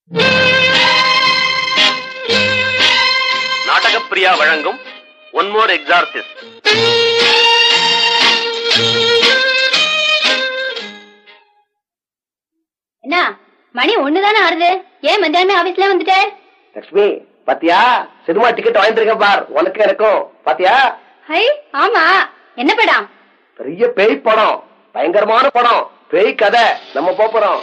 நாடகப்பிரியா வழங்கும் one more exorcist என்ன மணி ஒண்ணுதானே ஆறுது ஏன் மத்தியானமே ஆபீஸ்ல வந்துட்டே லட்சுமி பாத்தியா சினிமா டிக்கெட் வாங்கிட்டு இருக்கேன் பார் உனக்கு எனக்கும் பாத்தியா ஹை ஆமா என்ன படம் பெரிய பேய் படம் பயங்கரமான படம் பேய் கதை நம்ம போப் போறோம்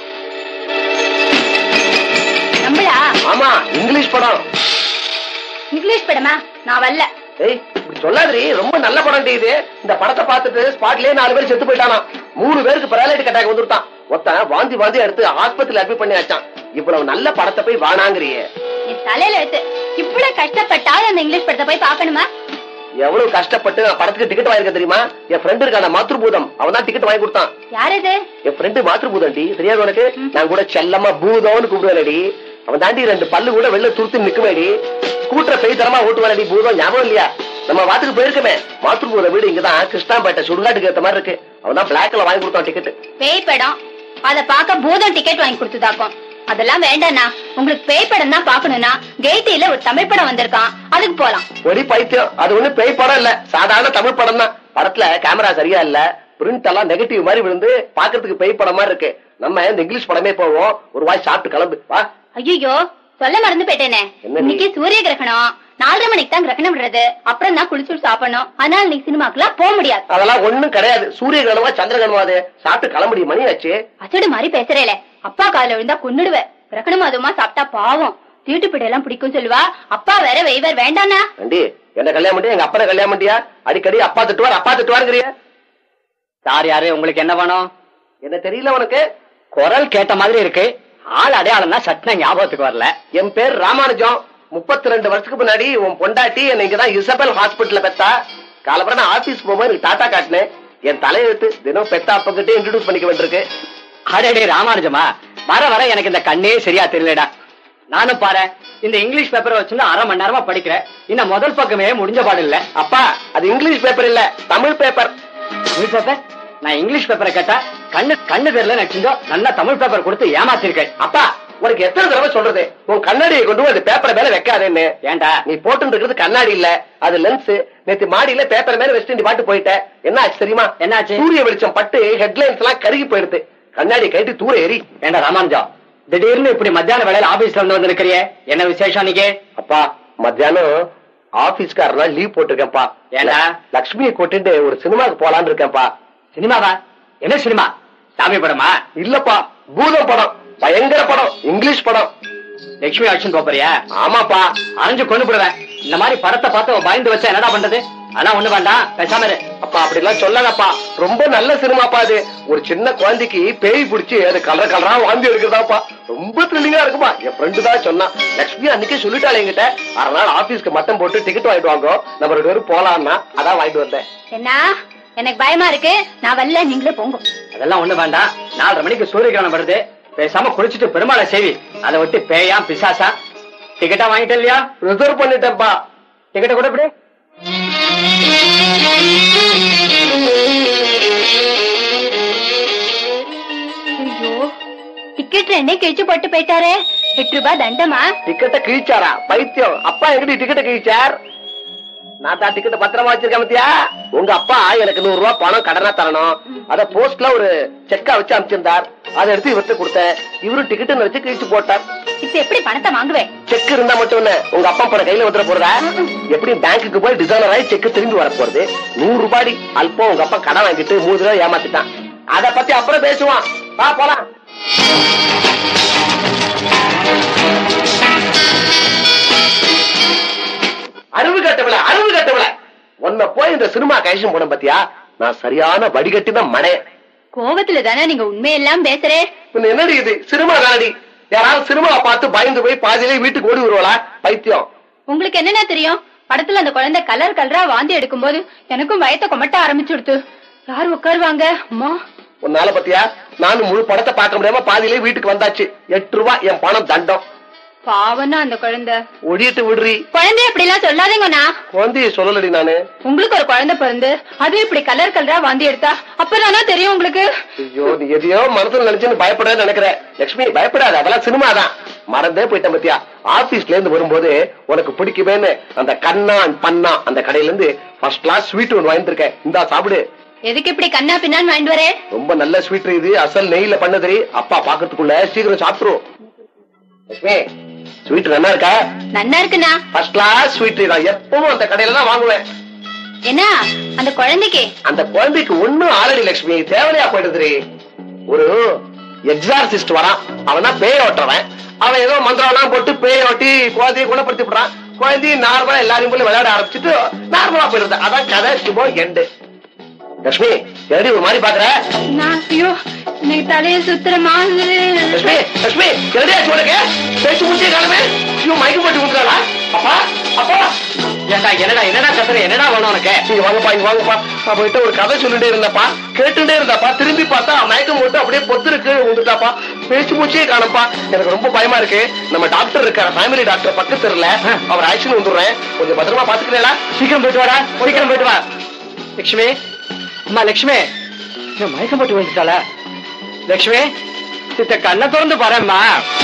நம்மளா ஆமா இங்கிலீஷ் படம் இங்கிலீஷ் படமா நான் வரல ஏய் இப்படி சொல்லாதடி ரொம்ப நல்ல படம் இது இந்த படத்தை பார்த்துட்டு ஸ்பாட்லயே நாலு பேர் செத்து போயிட்டானா மூணு பேருக்கு பேரலைட்டிக் அட்டாக் வந்துட்டான் ஒருத்தன் வாந்தி வாந்தி எடுத்து ஆஸ்பத்திரியில அட்மிட் பண்ணி வச்சான் இவ்வளவு நல்ல படத்தை போய் வானாங்கிறியே என் தலையில எடுத்து இவ்வளவு கஷ்டப்பட்டாலும் அந்த இங்கிலீஷ் படத்தை போய் பார்க்கணுமா எவ்வளவு கஷ்டப்பட்டு நான் படத்துக்கு டிக்கெட் வாங்கிருக்க தெரியுமா என் ஃப்ரெண்டு இருக்கான மாத்ருபூதம் அவன் தான் டிக்கெட் வாங்கி கொடுத்தான் யார் இது என் ஃப்ரெண்டு மாத்ருபூதம் டி தெரியாது உனக்கு நான் கூட செல்லமா பூதம்னு கூப்பிடுவேனடி அவன் தாண்டி ரெண்டு பல்லு கூட வெளில துருத்து நிக்குமேடி ஸ்கூட்டரை பெய் தரமா ஓட்டுவானடி பூதம் ஞாபகம் இல்லையா நம்ம வாத்துக்கு போயிருக்கமே மாத்ருபூத வீடு இங்கதான் கிருஷ்ணாம்பேட்டை சுடுகாட்டுக்கு ஏத்த மாதிரி இருக்கு அவன் தான் பிளாக்ல வாங்கி கொடுத்தான் டிக்கெட் பேய் படம் அத பார்க்க பூதம் டிக்கெட் வாங்கி கொடுத்துதாக்கும் அதெல்லாம் வேண்டாண்ணா உங்களுக்கு பேய் படம் தான் பாக்கணும்னா கெய்டில ஒரு தமிழ் படம் வந்திருக்கான் அதுக்கு போலாம் ஒரே பைத்தியம் அது ஒண்ணு பேய் படம் இல்ல சாதாரண தமிழ் படம் தான் படத்துல கேமரா சரியா இல்ல பிரிண்ட் எல்லாம் நெகட்டிவ் மாதிரி விழுந்து பாக்குறதுக்கு பேய் படம் மாதிரி இருக்கு நம்ம இந்த இங்கிலீஷ் படமே போவோம் ஒரு வாய் சாப்பிட்டு கிளம்பு வா ஐயோ சொல்ல மறந்து போயிட்டேனே என்ன நீ? இன்னைக்கு சூரிய கிரகணம் நாலரை மணிக்கு தான் கிரகணம் விடுறது அப்புறம் தான் குளிச்சு சாப்பிடணும் அதனால நீ சினிமாக்கெல்லாம் போக முடியாது அதெல்லாம் ஒண்ணும் கிடையாது சூரிய கிரகணமா சந்திர கிரகணமா அது சாப்பிட்டு கிளம்புடி மணி ஆச்சு அசடு மாதிரி பேசுறேல அப்பா கால விழுந்தா கொன்னுடுவேன் கிரகணம் அதுமா சாப்பிட்டா பாவம் தீட்டுப்பிடி எல்லாம் பிடிக்கும் சொல்லுவா அப்பா வேற வெய்வர் வேண்டானா அண்டி என்ன கல்யாணம் பண்ணியா எங்க அப்பனை கல்யாணம் பண்ணியா அடிக்கடி அப்பா திட்டுவார் அப்பா திட்டுவாருங்கிறிய யார் யாரு உங்களுக்கு என்ன வேணும் என்ன தெரியல உனக்கு குரல் கேட்ட மாதிரி இருக்கு ஆள் அடையாளம் தான் சட்ன ஞாபகத்துக்கு வரல என் பேர் ராமானுஜம் முப்பத்தி ரெண்டு வருஷத்துக்கு முன்னாடி உன் பொண்டாட்டி என்னை இங்கதான் இசபெல் ஹாஸ்பிட்டல்ல பெத்தா காலப்பறம் நான் ஆபீஸ் போகும்போது எனக்கு டாட்டா காட்டினேன் என் தலையெழுத்து தினம் பெத்தா அப்பங்கிட்டே இன்ட்ரடியூஸ் பண்ணிக்க வேண்டியிருக்கு அடடே ராமானுஜமா வர வர எனக்கு இந்த கண்ணே சரியா தெரியலடா நானும் பாரு இந்த இங்கிலீஷ் பேப்பரை வச்சுன்னு அரை மணி நேரமா படிக்கிறேன் இன்னும் முதல் பக்கமே முடிஞ்ச பாடு இல்ல அப்பா அது இங்கிலீஷ் பேப்பர் இல்ல தமிழ் பேப்பர் தமிழ் பேப்பர் நான் இங்கிலீஷ் பேப்பரை கேட்டா கண்ணு கண்ணு தெரியல நினைச்சிருந்தோம் நல்லா தமிழ் பேப்பர் கொடுத்து ஏமாத்திருக்கேன் அப்பா உனக்கு எத்தனை தடவை சொல்றது உன் கண்ணாடியை கொண்டு போய் அந்த பேப்பரை மேல வைக்காதேன்னு ஏன்டா நீ போட்டு இருக்கிறது கண்ணாடி இல்ல அது லென்ஸ் நேத்து மாடியில பேப்பர் மேல வச்சுட்டு நீ பாட்டு போயிட்ட என்ன ஆச்சு தெரியுமா என்னாச்சு? சூரிய வெளிச்சம் பட்டு ஹெட்லைன்ஸ் எல்லாம் கருகி போயிடுது கண்ணாடி கட்டி தூர எரி ஏண்டா ராமானுஜம் திடீர்னு இப்படி மத்தியான வேலையில ஆபீஸ்ல வந்து வந்திருக்கிறியே என்ன விசேஷம் நீங்க அப்பா மத்தியானம் ஆபீஸ்காரனா லீவ் போட்டிருக்கேன்ப்பா ஏண்டா? லக்ஷ்மியை கூட்டிட்டு ஒரு சினிமாக்கு போலான்னு இருக்கேன்ப்பா சினிமாவா என்ன சினிமா சாமி படமா இல்லப்பா பூதம் படம் பயங்கர படம் இங்கிலீஷ் படம் லட்சுமி ஆக்ஷன் போறியா ஆமாப்பா அரைஞ்சு கொண்டு போடுவேன் இந்த மாதிரி படத்தை பார்த்து அவன் பயந்து வச்சா என்னடா பண்றது அதெல்லாம் ஒண்ணு வேண்டாம் பேசாம இரு அப்பா அப்படி எல்லாம் சொல்லாதப்பா ரொம்ப நல்ல சினிமாப்பா அது ஒரு சின்ன குழந்தைக்கு பேய் பிடிச்சி அது கலர் கலரா வாந்தி எடுக்கிறதாப்பா ரொம்ப த்ரில்லிங்கா இருக்குப்பா என் ஃப்ரெண்டு தான் சொன்னான் லட்சுமி அன்னைக்கே சொல்லிட்டாளே என்கிட்ட அரை நாள் ஆபீஸ்க்கு மட்டம் போட்டு டிக்கெட் வாங்கிட்டு வாங்க நம்ம ரெண்டு பேரும் போலாம்னா அதான் வாங்கிட்டு வந்தேன் என்ன எனக்கு பயமா இருக்கு நான் வரல நீங்களே போங்க அதெல்லாம் ஒண்ணு வேண்டாம் நாலரை மணிக்கு சூரிய கிரகணம் வருது பேசாம குளிச்சுட்டு பெருமாளை சேவி அதை விட்டு பேயா பிசாசா டிக்கெட்டா வாங்கிட்டு இல்லையா ரிசர்வ் பண்ணிட்டேன்ப்பா டிக்கெட்டை கூட இப்படி ஐயோ டிக்கெட் ரெண்டே கிழிச்சு போட்டு போயிட்டாரே எட்டு ரூபாய் தண்டமா டிக்கெட்டை கிழிச்சாரா பைத்தியம் அப்பா எங்கடி டிக்கெட்டை கிழிச்சார் நான் தான் டிக்கெட் பத்திரமா வச்சிருக்கேன் பத்தியா உங்க அப்பா எனக்கு நூறு ரூபாய் பணம் கடனா தரணும் அத போஸ்ட்ல ஒரு செக்கா வச்சு அனுப்பிச்சிருந்தார் அதை எடுத்து இவர்கிட்ட கொடுத்தேன் இவரு டிக்கெட் வச்சு கிழிச்சு போட்டார் இப்ப எப்படி பணத்தை வாங்குவேன் செக் இருந்தா மட்டும் என்ன உங்க அப்பா போன கையில வந்துட போறதா எப்படி பேங்க்குக்கு போய் டிசைனர் ஆகி செக் திரும்பி வர போறது நூறு ரூபாய் அல்பம் உங்க அப்பா கடன் வாங்கிட்டு மூணு ரூபாய் ஏமாத்திட்டான் அத பத்தி அப்புறம் பேசுவான் வா போலாம் அறிவு கட்டவில அறிவு கட்டவில உன்னை போய் இந்த சினிமா கைஷன் போன பத்தியா நான் சரியான வடிகட்டி தான் மனே கோவத்துல தானே நீங்க உண்மையெல்லாம் பேசுறே பின்ன என்னடி இது சினிமா தானடி யாராவது சினிமாவை பார்த்து பயந்து போய் பாதியிலே வீட்டுக்கு ஓடி வருவாளா பைத்தியம் உங்களுக்கு என்னென்ன தெரியும் படத்துல அந்த குழந்தை கலர் கலரா வாந்தி எடுக்கும்போது எனக்கும் வயத்தை கொமட்ட ஆரம்பிச்சுடுத்து யார் உட்காருவாங்க அம்மா உன்னால பத்தியா நானும் முழு படத்தை பார்க்க முடியாம பாதியிலே வீட்டுக்கு வந்தாச்சு எட்டு ரூபாய் என் பணம் தண்டம் பாவம்னா அந்த குழந்தை ஒடிட்டு விடுறி குழந்தை இப்படி எல்லாம் சொல்லாதீங்கண்ணா குழந்தைய சொல்லலடி நானு உங்களுக்கு ஒரு குழந்தை பிறந்து அதுவும் இப்படி கலர் கலரா வாந்தி எடுத்தா அப்பதானா தெரியும் உங்களுக்கு ஐயோ நீ எதையோ மனசுல நினைச்சுன்னு பயப்படாத நினைக்கிற லட்சுமி பயப்படாத அதெல்லாம் சினிமா தான் மறந்தே போயிட்டேன் பத்தியா ஆபீஸ்ல இருந்து வரும்போது உனக்கு பிடிக்குமேன்னு அந்த கண்ணா பண்ணா அந்த கடையில இருந்து ஃபர்ஸ்ட் கிளாஸ் ஸ்வீட் ஒன்று வாங்கிட்டு இந்தா சாப்பிடு எதுக்கு இப்படி கண்ணா பின்னான்னு வாங்கிட்டு வரே ரொம்ப நல்ல ஸ்வீட் இது அசல் நெய்ல பண்ணது அப்பா பாக்கிறதுக்குள்ள சீக்கிரம் சாப்பிட்டுரும் லட்சுமி ஸ்வீட் நல்லா இருக்கா நன்னா இருக்குண்ணா ஃபர்ஸ்ட் கிளாஸ் ஸ்வீட் நான் எப்பவும் அந்த கடையில தான் வாங்குவேன் என்ன அந்த குழந்தைக்கு அந்த குழந்தைக்கு ஒண்ணும் ஆல்ரெடி லட்சுமி தேவையா போயிடுது ஒரு எக்ஸார்சிஸ்ட் வரான் அவன் தான் பேய் ஓட்டுறவன் அவன் ஏதோ மந்திரம் எல்லாம் போட்டு பேய் ஓட்டி குழந்தைய குணப்படுத்தி விடுறான் குழந்தைய நார்மலா எல்லாரையும் போல விளையாட ஆரம்பிச்சுட்டு நார்மலா போயிடுது அதான் கதை சுபோ எண்டு லட்சுமி எப்படி ஒரு மாதிரி பாக்குற நான் ஐயோ எனக்கு தலைய சுத்துற மாதிரி லட்சுமி லட்சுமி எப்படியாச்சு உனக்கு பேச்சு முடிச்சே காலமே ஐயோ மயக்கம் போட்டு விட்டுறாளா அப்பா அப்பா ஏண்டா என்னடா என்னடா கத்துற என்னடா வேணும் உனக்கு நீங்க வாங்கப்பா இங்க வாங்கப்பா நான் போயிட்டு ஒரு கதை சொல்லிட்டே இருந்தப்பா கேட்டுட்டே இருந்தாப்பா திரும்பி பார்த்தா மயக்கம் போட்டு அப்படியே பொத்துருக்கு வந்துட்டாப்பா பேச்சு மூச்சே காணப்பா எனக்கு ரொம்ப பயமா இருக்கு நம்ம டாக்டர் இருக்காரு ஃபேமிலி டாக்டர் பக்கத்துல அவர் ஆக்ஷன் வந்துடுறேன் கொஞ்சம் பத்திரமா பாத்துக்கிறீங்களா சீக்கிரம் போயிட்டு வாடா சீக்கிரம் போயிட்டு வா லட்சுமி அம்மா லட்சுமி இவன் மயக்கம் போட்டு வந்துட்டாளா லட்சுமி சித்த கண்ணை திறந்து பாரும்மா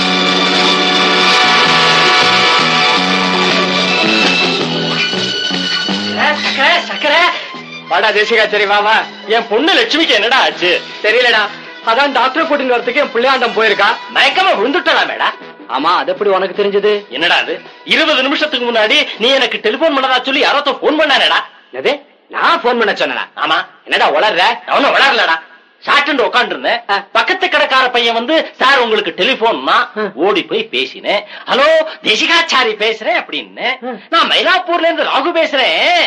சக்கரை சக்கரை வாடா தேசிகா சரி வா வா என் பொண்ணு லட்சுமிக்கு என்னடா ஆச்சு தெரியலடா அதான் டாக்டர் கூட்டிட்டு வரதுக்கு என் பிள்ளையாண்டம் போயிருக்கா மயக்கமா விழுந்துட்டா மேடா ஆமா அது எப்படி உனக்கு தெரிஞ்சது என்னடா அது இருபது நிமிஷத்துக்கு முன்னாடி நீ எனக்கு டெலிபோன் பண்ணதா சொல்லி யாரோ போன் பண்ணானேடா என்னது நான் போன் பண்ண சொன்னேனா ஆமா என்னடா உளர்ற அவனும் விளையாடலடா சாட்டுண்டு உட்காந்து இருந்தேன் ஆ. பக்கத்து கடைக்கார பையன் வந்து சார் உங்களுக்கு டெலிபோன்னா ம். ஓடி போய் பேசினேன் ஹலோ தேசிகாச்சாரி பேசுறேன் அப்படின்னு ம். நான் மயிலாப்பூர்ல இருந்து ராகு பேசுறேன்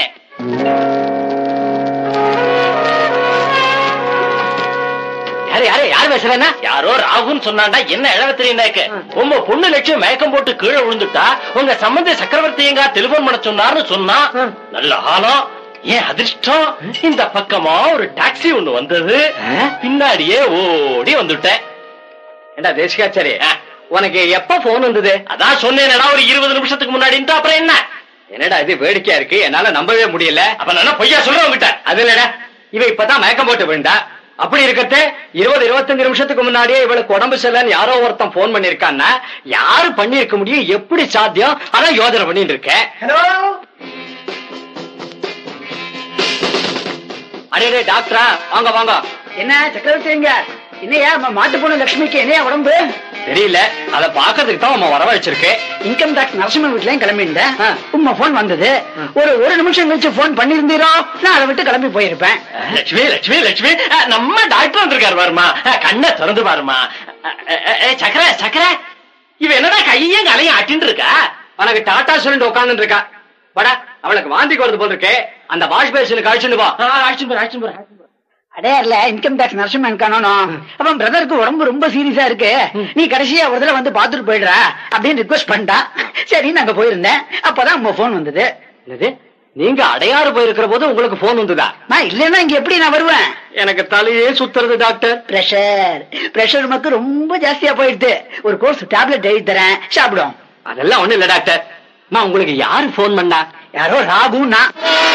யாரு யாரு யார் பேசுறேன்னா யாரோ ராகுன்னு சொன்னாண்டா என்ன இழவ தெரியுண்டாக்கு ம். உங்க பொண்ணு லட்சம் மயக்கம் போட்டு கீழே விழுந்துட்டா உங்க சம்பந்தி சக்கரவர்த்தி எங்க டெலிபோன் பண்ண சொன்னார்னு சொன்னா ம். நல்ல ஆலம் ஏன் அதிர்ஷ்டம் இந்த பக்கமா ஒரு டாக்ஸி ஒண்ணு வந்தது ஆ? பின்னாடியே ஓடி வந்துட்டேன் ஏண்டா தேசிகாச்சாரி ஆ. உனக்கு எப்ப போன் வந்தது அதான் சொன்னேனடா ஒரு இருபது நிமிஷத்துக்கு முன்னாடி அப்புறம் என்ன என்னடா இது வேடிக்கையா இருக்கு என்னால நம்பவே முடியல அப்ப நான் என்ன பொய்யா சொல்றேன் உங்ககிட்ட அது இல்லடா இவ இப்பதான் மயக்கம் போட்டு விழுந்தா அப்படி இருக்கட்டு இருபது இருபத்தஞ்சு நிமிஷத்துக்கு முன்னாடியே இவளுக்கு உடம்பு சரியில்லைன்னு யாரோ ஒருத்தன் போன் பண்ணிருக்கான்னா யாரு பண்ணிருக்க முடியும் எப்படி சாத்தியம் அதான் யோசனை பண்ணிட்டு இருக்கேன் ஹலோ அடே டாக்டரா வாங்க வாங்க என்ன சக்கரவர்த்திங்க என்னையா நம்ம மாட்டு பொண்ணு லட்சுமிக்கு என்னையா உடம்பு தெரியல அத பாக்குறதுக்கு தான் நம்ம வர வச்சிருக்கேன் இன்கம் டாக்ஸ் நரசிம்மன் வீட்லயும் கிளம்பியிருந்தேன் ஆ. உங்க போன் வந்தது ஒரு ஒரு நிமிஷம் கழிச்சு போன் பண்ணிருந்தீரோ நான் அதை விட்டு கிளம்பி போயிருப்பேன் லட்சுமி லட்சுமி லட்சுமி அஹ், நம்ம டாக்டர் வந்திருக்காரு பாருமா அஹ், கண்ணை திறந்து பாருமா அஹ், அஹ், அஹ், சக்கர சக்கர இவ என்னடா கையும் கலையும் ஆட்டின்னு இருக்கா உனக்கு டாட்டா சொல்லிட்டு உட்கார்ந்து இருக்கா வாடா அவளுக்கு வாந்தி வருது போல இருக்கே அந்த வாஷ் பேஷனுக்கு அழிச்சுட்டு வா ஆக்ஷன் போற ஆக்ஷன் போற அடையார்ல இன்கம் டாக்ஸ் நரசிம்மன் காணணும் அப்ப பிரதருக்கு உடம்பு ரொம்ப சீரியஸா இருக்கு நீ கடைசியா ஒரு தடவை வந்து பாத்துட்டு போயிடுறா அப்படின்னு ரிக்வஸ்ட் பண்ணிட்டா சரி நாங்க போயிருந்தேன் அப்பதான் உங்க போன் வந்தது என்னது நீங்க அடையாறு போயிருக்கிற போது உங்களுக்கு போன் வந்ததா நான் இல்லைன்னா இங்க எப்படி நான் வருவேன் எனக்கு தலையே சுத்துறது டாக்டர் பிரஷர் பிரஷர் நமக்கு ரொம்ப ஜாஸ்தியா போயிடுது ஒரு கோர்ஸ் டேப்லெட் எழுதி தரேன் சாப்பிடும் அதெல்லாம் ஒண்ணு இல்ல டாக்டர் அம்மா உங்களுக்கு யாரு போன் பண்ணா யாரோ ராகுன்னா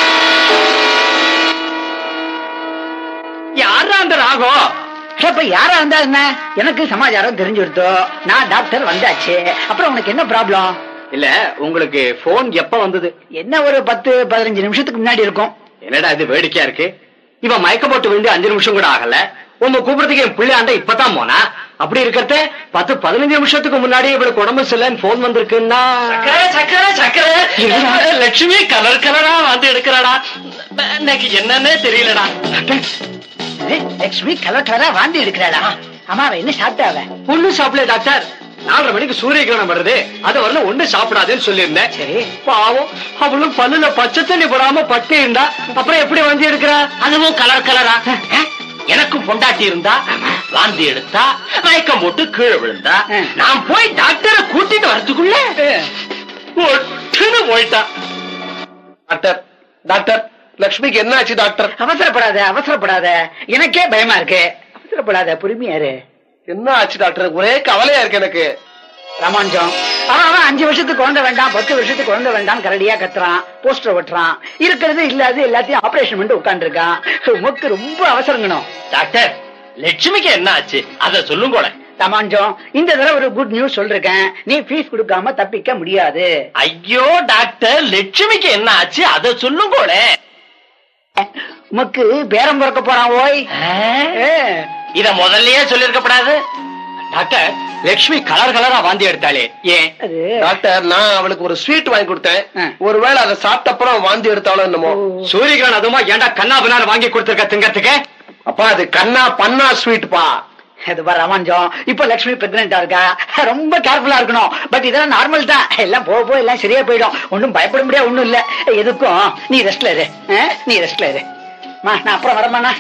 யாரா அந்த ராகம் அப்ப யாரா இருந்தா என்ன எனக்கு சமாச்சாரம் தெரிஞ்சு கொடுத்தோ நான் டாக்டர் வந்தாச்சு அப்புறம் உனக்கு என்ன ப்ராப்ளம் இல்ல உங்களுக்கு போன் எப்ப வந்தது என்ன ஒரு பத்து பதினஞ்சு நிமிஷத்துக்கு முன்னாடி இருக்கும் என்னடா இது வேடிக்கையா இருக்கு இவன் மயக்க போட்டு விழுந்து அஞ்சு நிமிஷம் கூட ஆகல உங்க கூப்பிடுறதுக்கு என் பிள்ளையாண்ட இப்பதான் போனா அப்படி இருக்கிறத பத்து பதினஞ்சு நிமிஷத்துக்கு முன்னாடி இவளுக்கு உடம்பு சரியில்லைன்னு போன் வந்திருக்குன்னா சக்கர சக்கர சக்கர லட்சுமி கலர் கலரா வந்து எடுக்கிறாடா இன்னைக்கு என்னன்னே தெரியலடா ஏய், லட்சுமி கலர் கலரா வாந்தி எடுக்கிறாளா ஆமா அவ என்ன சாப்பிட்டா அவ ஒண்ணு சாப்பிடல டாக்டர் நாலரை மணிக்கு சூரிய கிரகணம் வருது அது வரல ஒண்ணு சாப்பிடாதுன்னு சொல்லியிருந்தேன் சரி பாவம் அவளும் பல்லுல பச்சை தண்ணி போடாம பட்டு இருந்தா அப்புறம் எப்படி வந்து எடுக்கிறா அதுவும் கலர் கலரா அஹ், எனக்கும் பொண்டாட்டி இருந்தா வாந்தி எடுத்தா மயக்கம் போட்டு கீழே விழுந்தா ஆ. நான் போய் டாக்டரை கூட்டிட்டு வரதுக்குள்ள ஒட்டுன்னு போயிட்டா டாக்டர் டாக்டர் லக்ஷ்மிக்கு என்ன ஆச்சு டாக்டர் அவசரப்படாத அவசரப்படாத எனக்கே பயமா இருக்கு அவசரப்படாத பொறுமையாரு என்ன ஆச்சு டாக்டர் ஒரே கவலையா இருக்கு எனக்கு ராமானுஜம் அவன் அவன் அஞ்சு வருஷத்துக்கு குழந்தை வேண்டாம் பத்து வருஷத்துக்கு குழந்தை வேண்டாம் கரடியா கத்துறான் போஸ்டர் ஒட்டுறான் இருக்கிறது இல்லாது எல்லாத்தையும் ஆபரேஷன் பண்ணிட்டு உட்காந்துருக்கான் உமக்கு ரொம்ப அவசரங்கணும் டாக்டர் லட்சுமிக்கு என்ன ஆச்சு அத சொல்லுங்க தமாஞ்சம் இந்த தடவை ஒரு குட் நியூஸ் சொல்றேன் நீ ஃபீஸ் கொடுக்காம தப்பிக்க முடியாது ஐயோ டாக்டர் லட்சுமிக்கு என்ன ஆச்சு அதை சொல்லுங்கோளே உமக்கு பேரம் பிறக்க போறான் ஓய் ஏ, இத முதல்லயே சொல்லிருக்கப்படாது டாக்டர் லட்சுமி கலர் கலரா வாந்தி எடுத்தாளே ஏன் அது டாக்டர் நான் அவளுக்கு ஒரு ஸ்வீட் வாங்கி கொடுத்தேன் ஆ. ஒருவேளை அதை சாப்பிட்ட அப்புறம் வாந்தி எடுத்தாலும் என்னமோ சூரியகிரன் அதுமா ஏன்டா கண்ணா பின்னால வாங்கி கொடுத்திருக்க திங்கத்துக்கு அப்பா அது கண்ணா பண்ணா ஸ்வீட்பா இது பாரு ராமாஞ்சம் இப்ப லட்சுமி பிரெக்னெண்டா இருக்கா ரொம்ப கேர்ஃபுல்லா இருக்கணும் பட் இதெல்லாம் நார்மல் தான் எல்லாம் போக போக எல்லாம் சரியா போயிடும் ஒண்ணும் பயப்பட முடியாது ஒண்ணும் இல்ல எதுக்கும் நீ ரெஸ்ட்ல இரு ஆ? நீ ரெஸ்ட்ல இரு மா நான் அப்புறம் வரமாண்ணா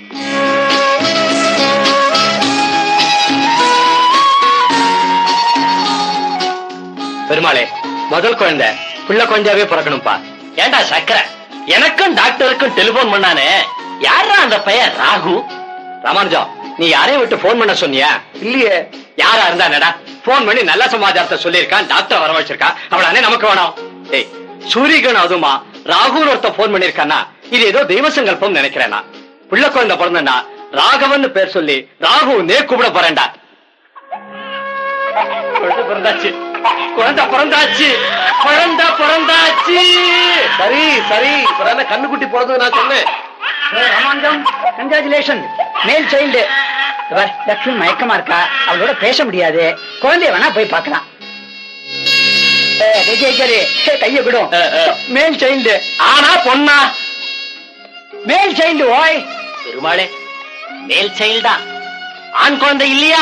பெருமாளே முதல் குழந்தை பிள்ளை குழந்தையாவே பிறக்கணும்பா ஏண்டா சக்கரை எனக்கும் டாக்டருக்கும் டெலிபோன் பண்ணானே யாரா அந்த பையன் ராகு ராமானுஜம் நீ யாரையும் விட்டு போன் பண்ண சொன்னியா இல்லையே யாரா இருந்தா என்னடா போன் பண்ணி நல்ல சமாச்சாரத்தை சொல்லியிருக்கான் டாக்டர் வர வச்சிருக்கா அவளானே நமக்கு வேணும் ஏய் சூரியகன் அதுமா ராகுல் ஒருத்த போன் பண்ணிருக்கானா இது ஏதோ தெய்வ சங்கல்பம் நினைக்கிறேனா பிள்ளை குழந்தை பிறந்தா ராகவன் பேர் சொல்லி ராகுனே கூப்பிட போறேன்டா குழந்தை பிறந்தாச்சு குழந்தை பிறந்தாச்சு குழந்தை பிறந்தாச்சு சரி சரி இப்ப கண்ணுக்குட்டி பிறந்தது நான் சொன்னேன் Ramanujam congratulation male child Lakshmi மயக்கமா இருக்கா அவளோட பேச முடியாது குழந்தைய வேணா போய் பார்க்கலாம் ஏ, விஜயகரி, ஏ, கைய விடும் அ, அ. மேல் சைல்டு ஆனா பொண்ணா மேல் சைல்டு ஓய் பெருமாளே மேல் சைல்டா ஆண் குழந்தை இல்லையா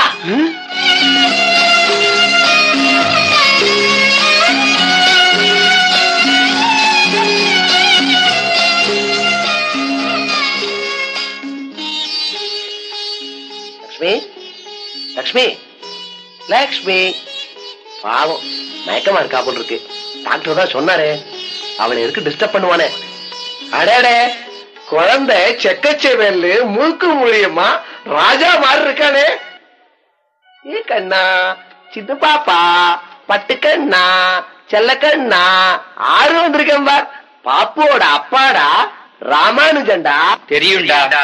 லக்ஷ்மி லக்ஷ்மி லக்ஷ்மி பாவம் மயக்கமா இருக்கா போல் இருக்கு டாக்டர் தான் சொன்னாரே அவளை இருக்கு டிஸ்டர்ப் பண்ணுவானே அடடே குழந்தை செக்கச்சேவேல்லு முழுக்கு மூலியமா ராஜா மாதிரி இருக்கானே ஏ கண்ணா சித்து பாப்பா பட்டு கண்ணா செல்ல கண்ணா ஆறு வந்திருக்கேன் பார் பாப்புவோட அப்பாடா ராமானுஜன்டா தெரியும்டா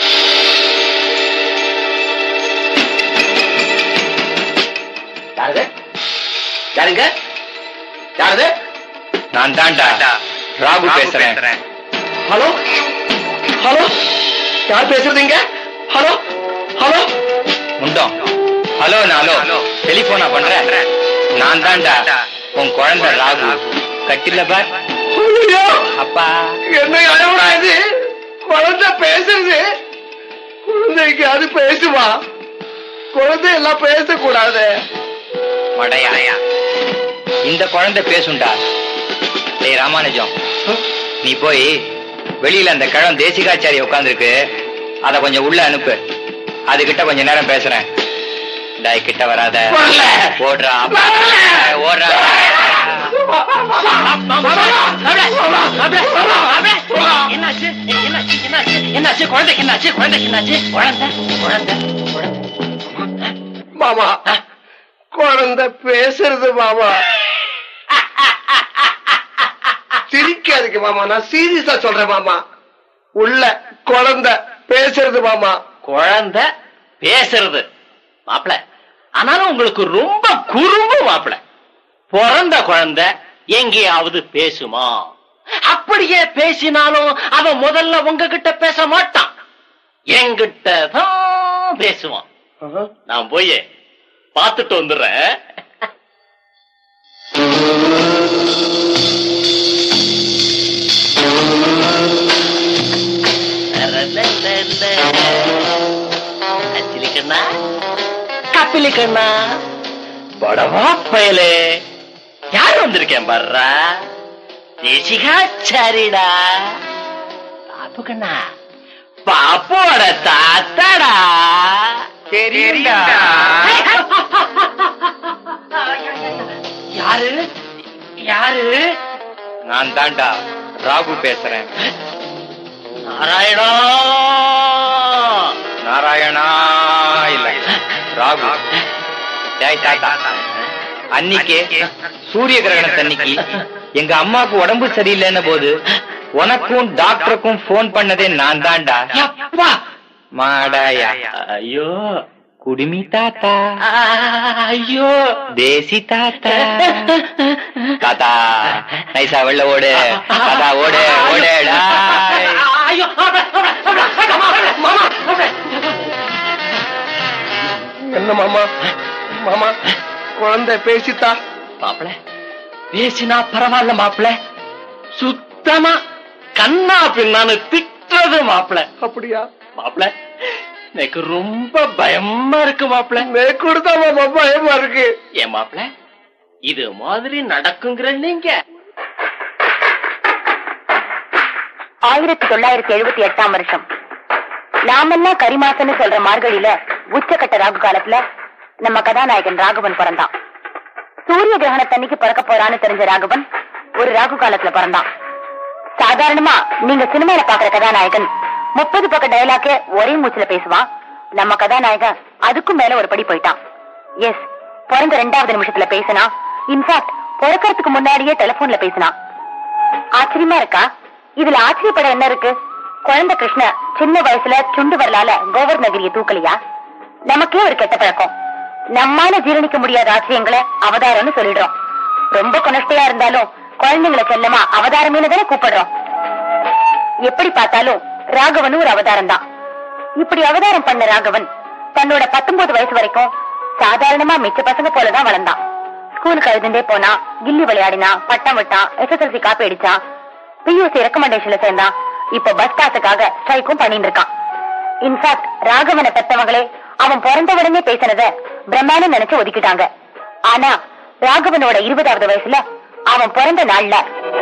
யாருங்க யாருங்க யாருது நான் தான்டா ராகு பேசுறேன் ஹலோ ஹலோ யார் பேசுறதுங்க ஹலோ ஹலோ உண்டோம் ஹலோ ஹலோ டெலிபோனா பண்றேன் நான் தான்டா உன் குழந்தை ராகு கட்டில பார் ஐயோ அப்பா என்ன அளவுடா இது குழந்தை பேசுறது குழந்தைக்கு அது பேசுமா குழந்தை எல்லாம் பேசக்கூடாது மடையா இந்த குழந்தை பேசுண்டா டேய் ராமானுஜம் நீ போய் வெளியில அந்த கிழம் தேசிகாச்சாரி உட்காந்துருக்கு அத கொஞ்சம் உள்ள அனுப்பு அதுகிட்ட கொஞ்ச நேரம் பேசுறேன் டாய் கிட்ட வராத வரல. ஓடுறா வரல. ஓடுறா என்னாச்சு என்னாச்சு என்னாச்சு என்னாச்சு குழந்தைக்கு என்னாச்சு குழந்தைக்கு என்னாச்சு குழந்தை குழந்தை குழந்தை மாமா குழந்தை பேசுறது மாமா சிரிக்காதுக்கு மாமா நான் சீரியஸா சொல்றேன் மாமா உள்ள குழந்தை பேசுறது மாமா குழந்தை பேசுறது மாப்பிள ஆனாலும் உங்களுக்கு ரொம்ப குறும்பு மாப்பிள பிறந்த குழந்தை எங்கேயாவது பேசுமா அப்படியே பேசினாலும் அவன் முதல்ல உங்ககிட்ட பேச மாட்டான் என்கிட்ட தான் பேசுவான் நான் போய் பார்த்துட்டு வந்துடுறேன் அச்சிலி கண்ணா கப்பிலி கண்ணா படவா பயலே யார் வந்திருக்கேன் பர்றா தேசிகாச்சாரிடா பாப்பு கண்ணா பாப்போட தாத்தாடா தெரியும்டா. யாரு யாரு நான் தான்டா ராகு பேசுறேன் நாராயணா நாராயணா இல்ல ராகு டேய் தாத்தா அன்னிக்கே சூரிய கிரகணத்தன்னைக்கு எங்க அம்மாக்கு உடம்பு சரியில்லைன்ன போது உனக்கும் டாக்டருக்கும் போன் பண்ணதே நான் தான்டா அப்பா மாடாயா ஐயோ குடுமி தாத்தா ஐயோ தேசி தாத்தா தாத்தா நைசா வெள்ள ஓடு தாத்தா ஓடு ஓடு டாய். ஐயோ மாமா என்ன மாமா மாமா குழந்தை பேசித்தா மாப்பிள பேசினா பரவாயில்ல மாப்பிள சுத்தமா கண்ணா பின்னான்னு திட்டுறது மாப்பிள அப்படியா மாப்பிள எனக்கு ரொம்ப பயமா இருக்கு மாப்பிள மேற்கொடுத்தா மாமா பயமா இருக்கு ஏன் மாப்பிள இது மாதிரி நடக்குங்கிற நீங்க ஆயிரத்தி தொள்ளாயிரத்தி எழுபத்தி எட்டாம் வருஷம் நாமெல்லாம் கரிமாசன்னு சொல்ற மார்கழியில உச்சக்கட்ட ராகு காலத்துல நம்ம கதாநாயகன் ராகவன் பிறந்தான் சூரிய கிரகணத்தன்னைக்கு பிறக்க போறான்னு தெரிஞ்ச ராகவன் ஒரு ராகு காலத்துல பிறந்தான் சாதாரணமா நீங்க சினிமால பாக்குற கதாநாயகன் முப்பது பக்க டயலாக்கே ஒரே மூச்சுல பேசுவான் நம்ம கதாநாயகன் அதுக்கும் மேல ஒரு படி போயிட்டான் எஸ் பிறந்த ரெண்டாவது நிமிஷத்துல பேசினா இன்ஃபேக்ட் பிறக்கறதுக்கு முன்னாடியே டெலிபோன்ல பேசினான் ஆச்சரியமா இருக்கா இதுல ஆச்சரியப்பட என்ன இருக்கு குழந்தை கிருஷ்ண சின்ன வயசுல சுண்டு வரலால கோவர்ணகிரிய தூக்கலையா நமக்கே ஒரு கெட்ட பழக்கம் நம்மால ஜீரணிக்க முடியாத ஆச்சரியங்களை அவதாரம்னு சொல்லிடுறோம் ரொம்ப கொனஷ்டையா இருந்தாலும் குழந்தைங்களை செல்லமா அவதாரமேனு தானே கூப்பிடுறோம் எப்படி பார்த்தாலும் ராகவனும் ஒரு அவதாரம் தான் இப்படி அவதாரம் பண்ண ராகவன் தன்னோட பத்தொன்பது வயசு வரைக்கும் சாதாரணமா மிச்ச பசங்க போலதான் வளர்ந்தான் ஸ்கூலுக்கு அழுதுண்டே போனா கில்லி விளையாடினா பட்டம் விட்டான் எஸ்எஸ்எல்சி காப்பி அடிச்சான் பியூசி ரெக்கமெண்டேஷன்ல சேர்ந்தான் இப்ப பஸ் பாஸுக்காக ஸ்ட்ரைக்கும் பண்ணிட்டு இருக்கான் இன்ஃபேக்ட் ராகவனை பெத்தவங்களே அவன் பிறந்த உடனே பேசினத பிரம்மான்னு நினைச்சு ஒதுக்கிட்டாங்க ஆனா ராகவனோட இருபதாவது வயசுல அவன் பிறந்த நாள்ல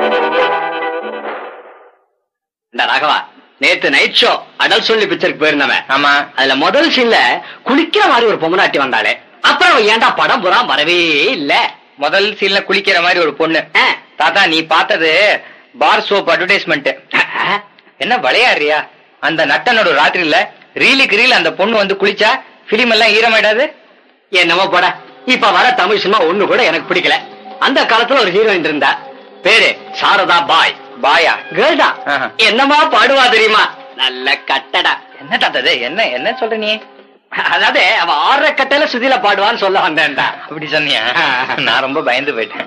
இந்த ராகவா நேத்து நைட் ஷோ அடல் சொல்லி பிக்சருக்கு போயிருந்தவன் ஆமா அதுல முதல் சீன்ல குளிக்கிற மாதிரி ஒரு பொம்மநாட்டி வந்தாளே அப்புறம் அவ ஏன்டா படம் புறா வரவே இல்ல முதல் சீன்ல குளிக்கிற மாதிரி ஒரு பொண்ணு ஆ. தாத்தா நீ பார்த்தது பார் சோப் அட்வர்டைஸ்மெண்ட் என்ன விளையாடுறியா அந்த நட்டனோட ராத்திரியில ரீலுக்கு ரீல் அந்த பொண்ணு வந்து குளிச்சா பிலிம் எல்லாம் ஈரமாயிடாது என்னமோ போட இப்ப வர தமிழ் சினிமா ஒண்ணு கூட எனக்கு பிடிக்கல அந்த காலத்துல ஒரு ஹீரோயின் இருந்தா பேரு சாரதா பாய் பாயா கேர்ள் தான் ஆஹா. என்னமா பாடுவா தெரியுமா நல்ல கட்டடா என்ன தாத்தா இது? என்ன என்ன சொல்ற நீ அதாவது அவ ஆறரை கட்டையில சுதியில பாடுவான்னு சொல்ல வந்தேன்டா அப்படி சொன்னியா நான் ரொம்ப பயந்து போயிட்டேன்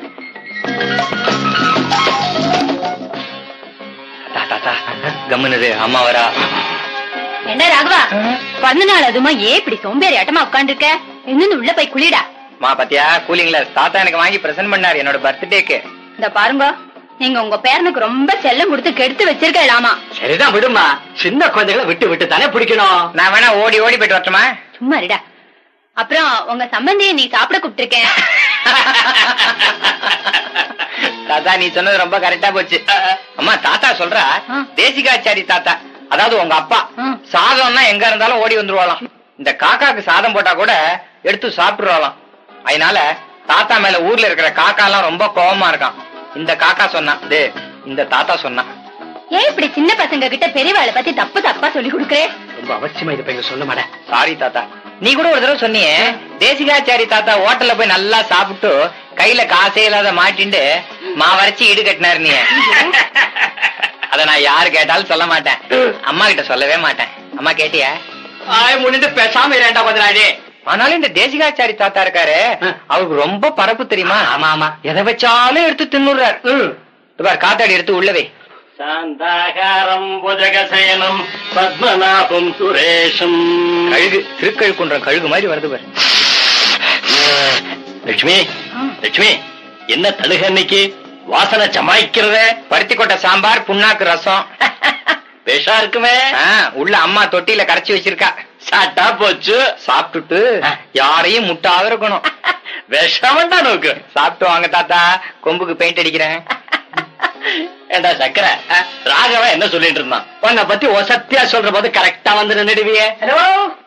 தாத்தா தாத்தா கம்முனது அம்மா வரா என்ன ராகவா பிறந்த நாள் அதுமா ஏன் இப்படி சோம்பேறி ஆட்டமா உட்காந்துருக்க இன்னும் உள்ள போய் குளிடா மா பாத்தியா கூலிங்ல தாத்தா எனக்கு வாங்கி பிரசன்ட் பண்ணாரு என்னோட பர்த்டேக்கு இந்த பாருங்க நீங்க உங்க பேரனுக்கு ரொம்ப செல்லம் கொடுத்து கெடுத்து வச்சிருக்கலாமா சரிதான் விடுமா சின்ன குழந்தைகளை விட்டு விட்டு தானே பிடிக்கணும் நான் வேணா ஓடி ஓடி போயிட்டு வரட்டுமா சும்மா இருடா அப்புறம் உங்க சம்பந்தியை நீ சாப்பிட கூப்பிட்டிருக்கேன் தாத்தா நீ சொன்னது ரொம்ப கரெக்டா போச்சு அம்மா தாத்தா சொல்றா ஆ. தேசிகாச்சாரி தாத்தா அதாவது உங்க அப்பா ஆ. சாதம்னா எங்க இருந்தாலும் ஓடி வந்துருவாளாம் இந்த காக்காக்கு சாதம் போட்டா கூட எடுத்து சாப்பிட்டுருவாளாம் அதனால தாத்தா மேல ஊர்ல இருக்கிற காக்கா எல்லாம் ரொம்ப கோவமா இருக்கான் இந்த காக்கா சொன்னான் டே இந்த தாத்தா சொன்னான் ஏன் இப்படி சின்ன பசங்க கிட்ட பெரியவாளை பத்தி தப்பு தப்பா சொல்லி கொடுக்குறே ரொம்ப அவசியமா இது பையன் சொல்ல மாட்டேன் சாரி தாத்தா நீ கூட ஒரு தடவை சொன்னியே தேசிகாச்சாரி தாத்தா ஹோட்டல்ல போய் நல்லா சாப்பிட்டு கையில காசே இல்லாத மாட்டிண்டு மாவரைச்சு ஈடு கட்டினாரு நீ அத நான் யாரு கேட்டாலும் சொல்ல மாட்டேன் அம்மா கிட்ட சொல்லவே மாட்டேன் அம்மா கேட்டியா ஆய் முன்னிட்டு பேசாம இரண்டா பதினாடி ஆனாலும் இந்த தேசிகாச்சாரி தாத்தா இருக்காரு ஆ. அவருக்கு ரொம்ப பரப்பு தெரியுமா ஆமா ஆமா எதை வச்சாலும் எடுத்து தின்னுடுறாரு இது பாரு காத்தாடி எடுத்து உள்ளவே சாந்தாகாரம் புஜகசயனம் பத்மநாபம் சுரேஷம் கழுகு திருக்கழுக்குன்றம் கழுகு மாதிரி வருது பாரு லட்சுமி லட்சுமி என்ன தழுக அன்னைக்கு வாசனை ஜமாய்க்கிறத பருத்தி கொட்டை சாம்பார் புண்ணாக்கு ரசம் பேஷா இருக்குமே ஆ, உள்ள அம்மா தொட்டியில கரைச்சி வச்சிருக்கா சாட்டா போச்சு சாப்பிட்டுட்டு யாரையும் முட்டாத இருக்கணும் விஷமண்டா நோக்கு சாப்பிட்டு வாங்க தாத்தா கொம்புக்கு பெயிண்ட் அடிக்கிறேன் ஏண்டா சக்கரை ராகவன் என்ன சொல்லிட்டு இருந்தான் உன்னை பத்தி ஒசத்தியா சொல்ற போது கரெக்டா வந்து நின்னுடுவியே ஹலோ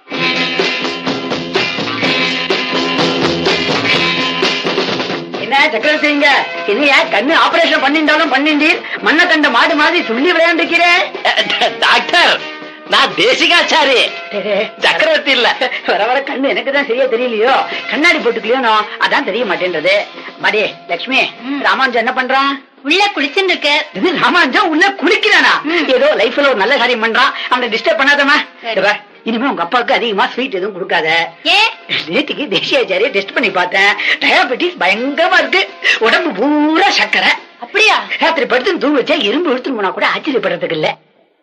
என்ன சக்கரவர்த்திங்க இல்லையா கண்ணு ஆபரேஷன் பண்ணிட்டாலும் பண்ணிண்டீர் மண்ணை கண்ட மாடு மாதிரி துள்ளி விளையாண்டுக்கிறேன் டாக்டர் நான் தேசிகாச்சாரி சக்கரவர்த்தி இல்ல வர வர கண்ணு எனக்கு தான் சரியா தெரியலையோ கண்ணாடி போட்டுக்கலையோ நான் அதான் தெரிய மாட்டேன்றது மடி லட்சுமி ராமானுஜன் என்ன பண்றான் உள்ள குளிச்சுட்டு இருக்க இது ராமானுஜன் உள்ள குளிக்கிறானா ஏதோ லைஃப்ல ஒரு நல்ல காரியம் பண்றான் அவனை டிஸ்டர்ப் பண்ணாதமா சரி. இனிமே உங்க அப்பாவுக்கு அதிகமா ஸ்வீட் எதுவும் கொடுக்காத ஏன் நேற்றுக்கு தேசியாச்சாரிய டெஸ்ட் பண்ணி பார்த்தேன் டயபெட்டிஸ் பயங்கரமா இருக்கு உடம்பு பூரா சக்கரை அப்படியா ராத்திரி படுத்து தூங்க வச்சா எறும்பு எடுத்துட்டு போனா கூட ஆச்சரியப்படுறதுக்கு இல்ல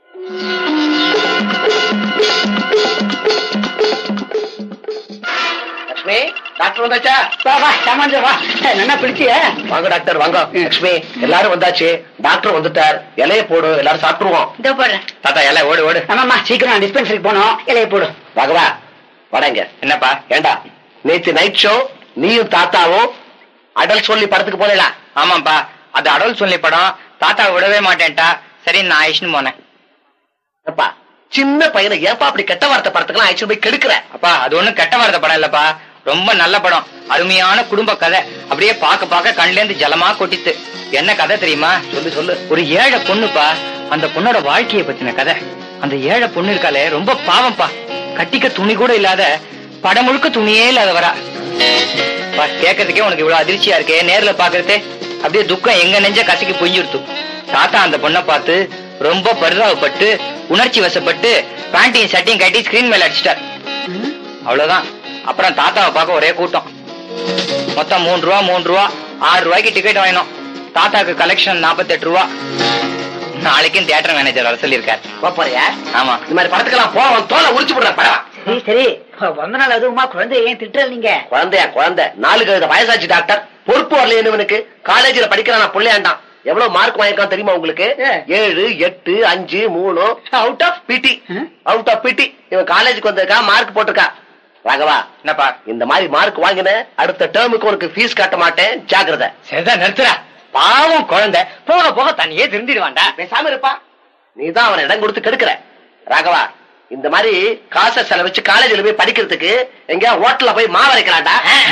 லட்சுமி டாக்டர் வந்தாச்சா வா வா சாமான் வா நல்லா பிடிச்சிய வாங்க டாக்டர் வாங்க லட்சுமி எல்லாரும் வந்தாச்சு டாக்டர் வந்துட்டார் இலைய போடு எல்லாரும் சாப்பிட்டுருவோம் இதோ போடுறேன் தாத்தா எல்லாம் ஓடு ஓடு ஆமாம்மா சீக்கிரம் டிஸ்பென்சரிக்கு போனோம் இலைய போடு ராகவா வடங்க என்னப்பா ஏண்டா நேத்து நைட் ஷோ நீயும் தாத்தாவும் அடல் சொல்லி படத்துக்கு போனீங்களா ஆமாப்பா அது அடல் சொல்லி படம் தாத்தா விடவே மாட்டேன்ட்டா சரி நான் ஆயிஷன் போனேன் அப்பா சின்ன பையனை ஏப்பா அப்படி கெட்ட வார்த்தை படத்துக்குலாம் அழைச்சு போய் கெடுக்கிற அப்பா அது ஒண்ணும் கெட்ட வார்த்தை படம் இல்லப்பா ரொம்ப நல்ல படம் அருமையான குடும்ப கதை அப்படியே பார்க்க பார்க்க கண்ல இருந்து ஜலமா கொட்டித்து என்ன கதை தெரியுமா சொல்லு சொல்லு ஒரு ஏழை பொண்ணுப்பா அந்த பொண்ணோட வாழ்க்கைய பத்தின கதை அந்த ஏழை பொண்ணு இருக்காளே ரொம்ப பாவம்ப்பா கட்டிக்க துணி கூட இல்லாத படம் முழுக்க துணியே இல்லாத வரா பா கேட்கறதுக்கே உனக்கு இவ்வளவு அதிர்ச்சியா இருக்கே நேர்ல பாக்குறதே அப்படியே துக்கம் எங்க நெஞ்ச கசக்கி பொஞ்சிருத்து தாத்தா அந்த பொண்ணை பார்த்து ரொம்ப பரிதாபப்பட்டு உணர்ச்சி வசப்பட்டு பேண்டையும் சட்டையும் கட்டி ஸ்கிரீன் மேல அடிச்சிட்டார் அவ்வளவுதான் அப்புறம் தாத்தாவை பார்க்க ஒரே கூட்டம் மொத்தம் மூணு ரூபா மூணு ரூபா ஆறு ரூபாய்க்கு டிக்கெட் வாங்கினோம் தாத்தாக்கு கலெக்ஷன் நாற்பத்தெட்டு ரூபா நாளைக்கும் தியேட்டர் மேனேஜர் வர சொல்லியிருக்காரு போறியா ஆமா இந்த மாதிரி படத்துக்கெல்லாம் போவோம் தோலை உரிச்சு போடுறேன் படம் சரி சரி பிறந்த நாள் அதுவுமா குழந்தை ஏன் திட்டுற நீங்க குழந்தையா குழந்தை நாலு கழுத வயசாச்சு டாக்டர் பொறுப்பு வரலையே இவனுக்கு காலேஜ்ல படிக்கிறான் பிள்ளையாண்டான் எவ்வளவு மார்க் வாங்கிருக்கான் தெரியுமா உங்களுக்கு ஏ. ஏழு எட்டு அஞ்சு மூணு அவுட் ஆஃப் பிடி ம். அவுட் ஆஃப் பிடி இவன் காலேஜுக்கு வந்திருக்கா மார்க் போட்டிருக்கா ராகவா என்னப்பா இந்த மாதிரி மார்க் வாங்கின அடுத்த டேர்முக்கு உனக்கு ஃபீஸ் கட்ட மாட்டேன் ஜாக்கிரதை சரிதான் நிறுத்துறா பாவம் குழந்தை போக போக தனியே திருந்திடுவாண்டா பேசாம இருப்பா நீதான் அவன் இடம் கொடுத்து கெடுக்கிற ராகவா இந்த மாதிரி காசை செலவச்சு காலேஜ்ல போய் படிக்கிறதுக்கு எங்க ஹோட்டல்ல போய் மாவரைக்கலாம்டா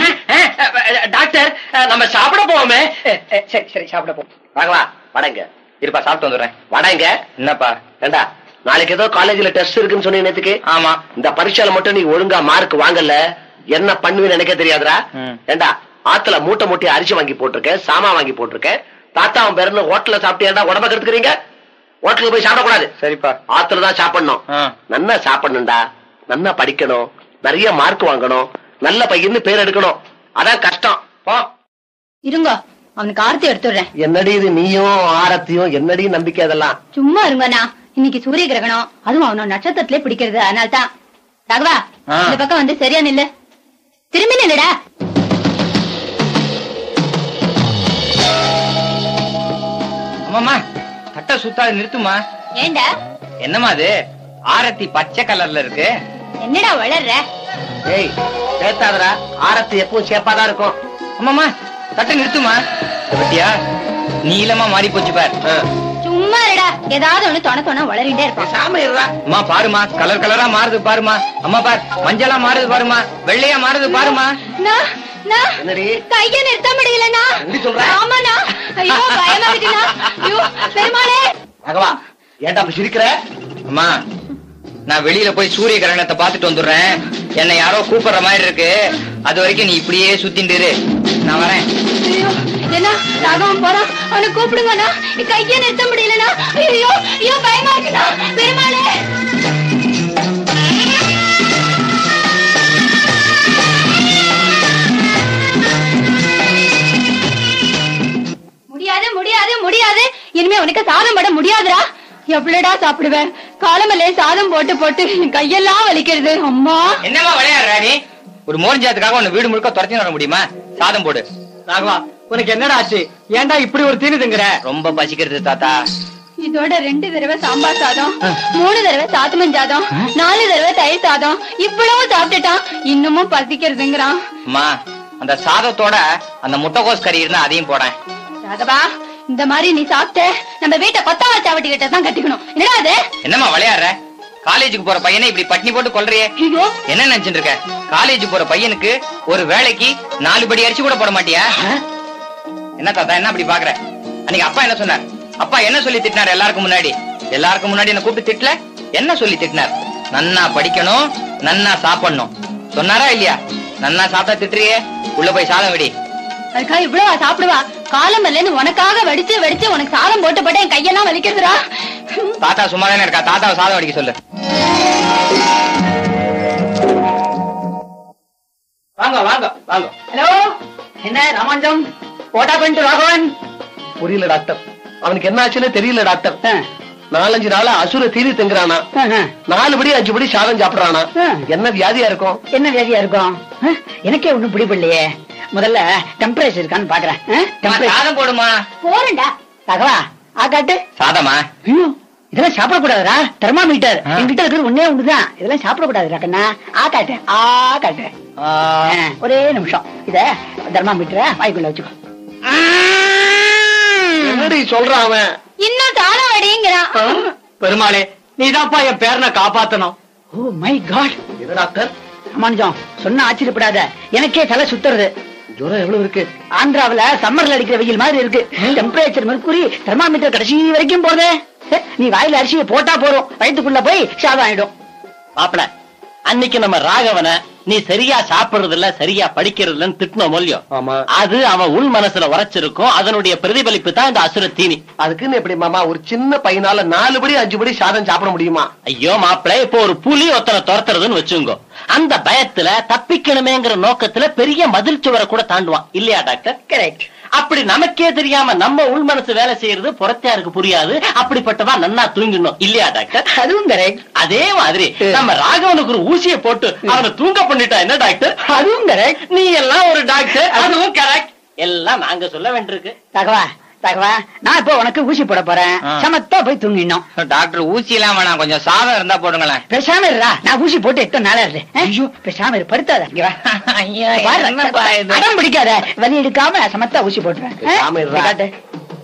டாக்டர் நம்ம சாப்பிட போவோமே சரி சரி சாப்பிட போ ராகவா வடங்க இருப்பா சாப்பிட்டு வந்துடுறேன் வடங்க என்னப்பா ஏண்டா நாளைக்கு ஏதோ காலேஜ்ல டெஸ்ட் இருக்குன்னு சொன்னீங்க நேத்துக்கு ஆமா இந்த பரீட்சையில மட்டும் நீ ஒழுங்கா மார்க் வாங்கல என்ன பண்ணுவேன்னு எனக்கே தெரியாதுடா ம். ஏண்டா ஆத்துல மூட்டை மூட்டை அரிசி வாங்கி போட்டிருக்கேன் சாமா வாங்கி போட்டிருக்கேன் தாத்தா அவன் பேருன்னு ஹோட்டல்ல சாப்பிட்டு ஏன்டா உடம்ப கெடுத்துக்கிறீங்க ஹோட்டலுக்கு போய் சாப்பிடக்கூடாது சரிப்பா ஆத்துல தான் சாப்பிடணும் ஆ. நல்லா சாப்பிடணும்டா நல்லா படிக்கணும் நிறைய மார்க் வாங்கணும் நல்ல பையன்னு பேர் எடுக்கணும் அதான் கஷ்டம் போ இருங்க அவனுக்கு ஆர்த்தி எடுத்துடுறேன் என்னடி இது நீயும் ஆரத்தியும் என்னடி நம்பிக்கை அதெல்லாம் சும்மா இருங்கண்ணா இன்னைக்கு சூரிய கிரகணம் அதுவும் அவனோட நட்சத்திரத்திலே பிடிக்கிறது அதனால தான் ராகவா ஆ. இந்த பக்கம் வந்து சரியா நில்லு திரும்பி நில்லுடா ஆமாமா தட்டை சுத்தாது நிறுத்துமா ஏண்டா என்னம்மா அது ஆரத்தி பச்சை கலர்ல இருக்கு என்னடா வளர்ற ஏய் சேர்த்தாதடா ஆரத்தி எப்பவும் சேப்பாதான் இருக்கும் ஆமாமா தட்டை நிறுத்துமா இத பத்தியா நீளமா மாறி போச்சு பார் சும்மா இருடா ஏதாவது ஒண்ணு தொண தொண வளரிட்டே இருப்பான் பேசாம இருடா அம்மா பாருமா கலர் கலரா மாறுது பாருமா அம்மா பார் மஞ்சளா மாறுது பாருமா வெள்ளையா மாறுது பாருமா நான், நான் என்னடி கைய நிறுத்த முடியலண்ணா எப்படி சொல்ற? ஆமாண்ணா ஐயோ பயமா இருக்குண்ணா ஐயோ பெருமாளே ராகவா ஏன்டா அப்படி சிரிக்கிற அம்மா நான் வெளியில போய் சூரிய கிரகணத்தை பார்த்துட்டு வந்துடுறேன் என்னை யாரோ கூப்பிடுற மாதிரி இருக்கு அது வரைக்கும் நீ இப்படியே சுத்திட்டு இரு. நான் வரேன் ஐயோ என்ன ராகவன் போறான் அவனை கூப்பிடுங்கண்ணா கைய நிறுத்த முடியலண்ணா ஐயோ ஐயோ பயமா இருக்குண்ணா பெருமாளே முடியாது முடியாது முடியாது இனிமே உனக்கு சாதம் போட முடியாதுடா எவ்வளவுடா சாப்பிடுவேன் காலமல்லே சாதம் போட்டு போட்டு என் கையெல்லாம் வலிக்கிறது அம்மா என்னம்மா விளையாடுற நீ ஒரு மோர்ஜாத்துக்காக உன்னை வீடு முழுக்க துரத்தி வர முடியுமா சாதம் போடு ராகவா உனக்கு என்னடா ஆச்சு ஏன்டா இப்படி ஒரு தீனி திங்குற ரொம்ப பசிக்கிறது தாத்தா இதோட ரெண்டு தடவை சாம்பார் சாதம் மூணு தடவை சாத்துமன் சாதம் நாலு தடவை தயிர் சாதம் இவ்வளவு சாப்பிட்டுட்டான் இன்னமும் பசிக்கிறதுங்கிறான் அம்மா அந்த சாதத்தோட அந்த முட்டைகோஸ் கறி இருந்தா அதையும் போடேன் ராகவா இந்த மாதிரி நீ சாப்பிட்ட நம்ம வீட்டை கொத்தவா சாவட்டி கிட்ட தான் கட்டிக்கணும் என்னடா அது என்னம்மா விளையாடுற காலேஜுக்கு போற பையனை இப்படி பட்னி போட்டு கொல்றியே ஐயோ என்ன நினைச்சிட்டு இருக்க காலேஜ் போற பையனுக்கு ஒரு வேலைக்கு நாலு படி அரிசி கூட போட மாட்டியா என்ன தாத்தா என்ன அப்படி பாக்குற அன்னைக்கு அப்பா என்ன சொன்னார் அப்பா என்ன சொல்லி திட்டினார் எல்லாருக்கும் முன்னாடி எல்லாருக்கும் முன்னாடி என்ன கூப்பிட்டு திட்டல என்ன சொல்லி திட்டினார் நன்னா படிக்கணும் நன்னா சாப்பிடணும் சொன்னாரா இல்லையா நன்னா சாப்பிட்டா திட்டுறியே உள்ள போய் சாதம் விடி அதுக்காக இவ்வளவா சாப்பிடுவா காலம்பர்ல இருந்து உனக்காக வடிச்சு வடிச்சு உனக்கு சாதம் போட்டு போட்டு என் கையெல்லாம் வலிக்கிறதுடா தாத்தா சும்மா தானே இருக்கா தாத்தாவை சாதம் அடிக்க சொல்லு வாங்க வாங்க வாங்க ஹலோ என்ன ராமாஞ்சம் போட்டா பண்ணிட்டு ராகவன் புரியல டாக்டர் அவனுக்கு என்ன ஆச்சுன்னு தெரியல டாக்டர் ஆ, நாலஞ்சு நாளா அசுர தீரி திங்குறானா ஆ, ஆ. நாலு படி அஞ்சு படி சாதம் சாப்பிடுறானா ஆ. என்ன வியாதியா இருக்கும் என்ன வியாதியா இருக்கும் ஆ, எனக்கே ஒண்ணும் பிடிபடலையே முதல்ல டெம்பரேச்சர் இருக்கான்னு பாக்குறேன் ஆ, temperature. சாதம் போடுமா போறேன்டா ராகவா ஆ காட்டு சாதமா ஐயோ இதெல்லாம் சாப்பிடக்கூடாதுடா தெர்மாமீட்டர் ஆ. என்கிட்ட இருக்கிறது ஒண்ணே ஒண்ணுதான் இதெல்லாம் சாப்பிடக்கூடாதுடா கண்ணா ஆ காட்டு ஆ காட்டு ஆ, ஒரே நிமிஷம் இத தெர்மாமீட்டரை வாய்க்குள்ள வச்சுக்கோ என்னடி சொல்றான் அவன் இன்னும் தானம் அடிங்கிறான் பெருமாளே நீதான்ப்பா என் பேரனை காப்பாத்தணும் ஓ மை காட் இது டாக்டர் ராமானுஜம் சொன்னா ஆச்சரியப்படாத எனக்கே தலை சுத்துறது ஜுரம் எவ்வளவு இருக்கு ஆந்திராவுல சம்மர்ல அடிக்கிற வெயில் மாதிரி இருக்கு டெம்பரேச்சர் மெர்க்குரி தெர்மாமீட்டர் கடைசி வரைக்கும் போதே ஹே, நீ வாயில அரிசியை போட்டா போறோம் வயிற்றுக்குள்ள போய் சாதம் ஆயிடும் மாப்பிள அன்னைக்கு நம்ம ராகவனை நீ சரியா சாப்பிடுறது இல்ல சரியா படிக்கிறது இல்லன்னு திட்டினோம் மொழியோ ஆமா அது அவன் உள் மனசுல உரைச்சிருக்கும் அதனுடைய பிரதிபலிப்பு தான் இந்த அசுர தீனி அதுக்குன்னு எப்படி மாமா ஒரு சின்ன பையனால நாலு படி அஞ்சு படி சாதம் சாப்பிட முடியுமா ஐயோ மாப்பிள இப்போ ஒரு புலி ஒருத்தனை துரத்துறதுன்னு வச்சுங்கோ அந்த பயத்துல தப்பிக்கணுமேங்கிற நோக்கத்துல பெரிய மதில் சுவரை கூட தாண்டுவான் இல்லையா டாக்டர் கரெக்ட் அப்படி நமக்கே தெரியாம நம்ம உள் மனசு வேலை செய்யறது புறத்தியாருக்கு புரியாது அப்படிப்பட்டவா நன்னா தூங்கிடணும் இல்லையா டாக்டர் அதுவும் கரெக்ட் அதே மாதிரி நம்ம ராகவனுக்கு ஒரு ஊசியை போட்டு அவனை தூங்க பண்ணிட்டா என்ன டாக்டர் அதுவும் கரெக்ட் நீ எல்லாம் ஒரு டாக்டர் அதுவும் கரெக்ட் எல்லாம் நாங்க சொல்ல வேண்டியிருக்கு தகவா தகவா நான் இப்போ உனக்கு ஊசி போட போறேன் ஆ. சமத்தா போய் தூங்கிடணும் டாக்டர் ஊசி எல்லாம் வேணாம் கொஞ்சம் சாதம் இருந்தா போடுங்களேன் பேசாம இருடா நான் ஊசி போட்டு எத்தனை நாளா இருக்கு ஐயோ பேசாம இரு படுத்தாத இங்க வா. ஐயா, பாரு, என்னப்பா இது? அடம் பிடிக்காத வலி எடுக்காம சமத்தா ஊசி போட்டுறேன் ஆ? பேசாம இருடா. இங்க காட்டு.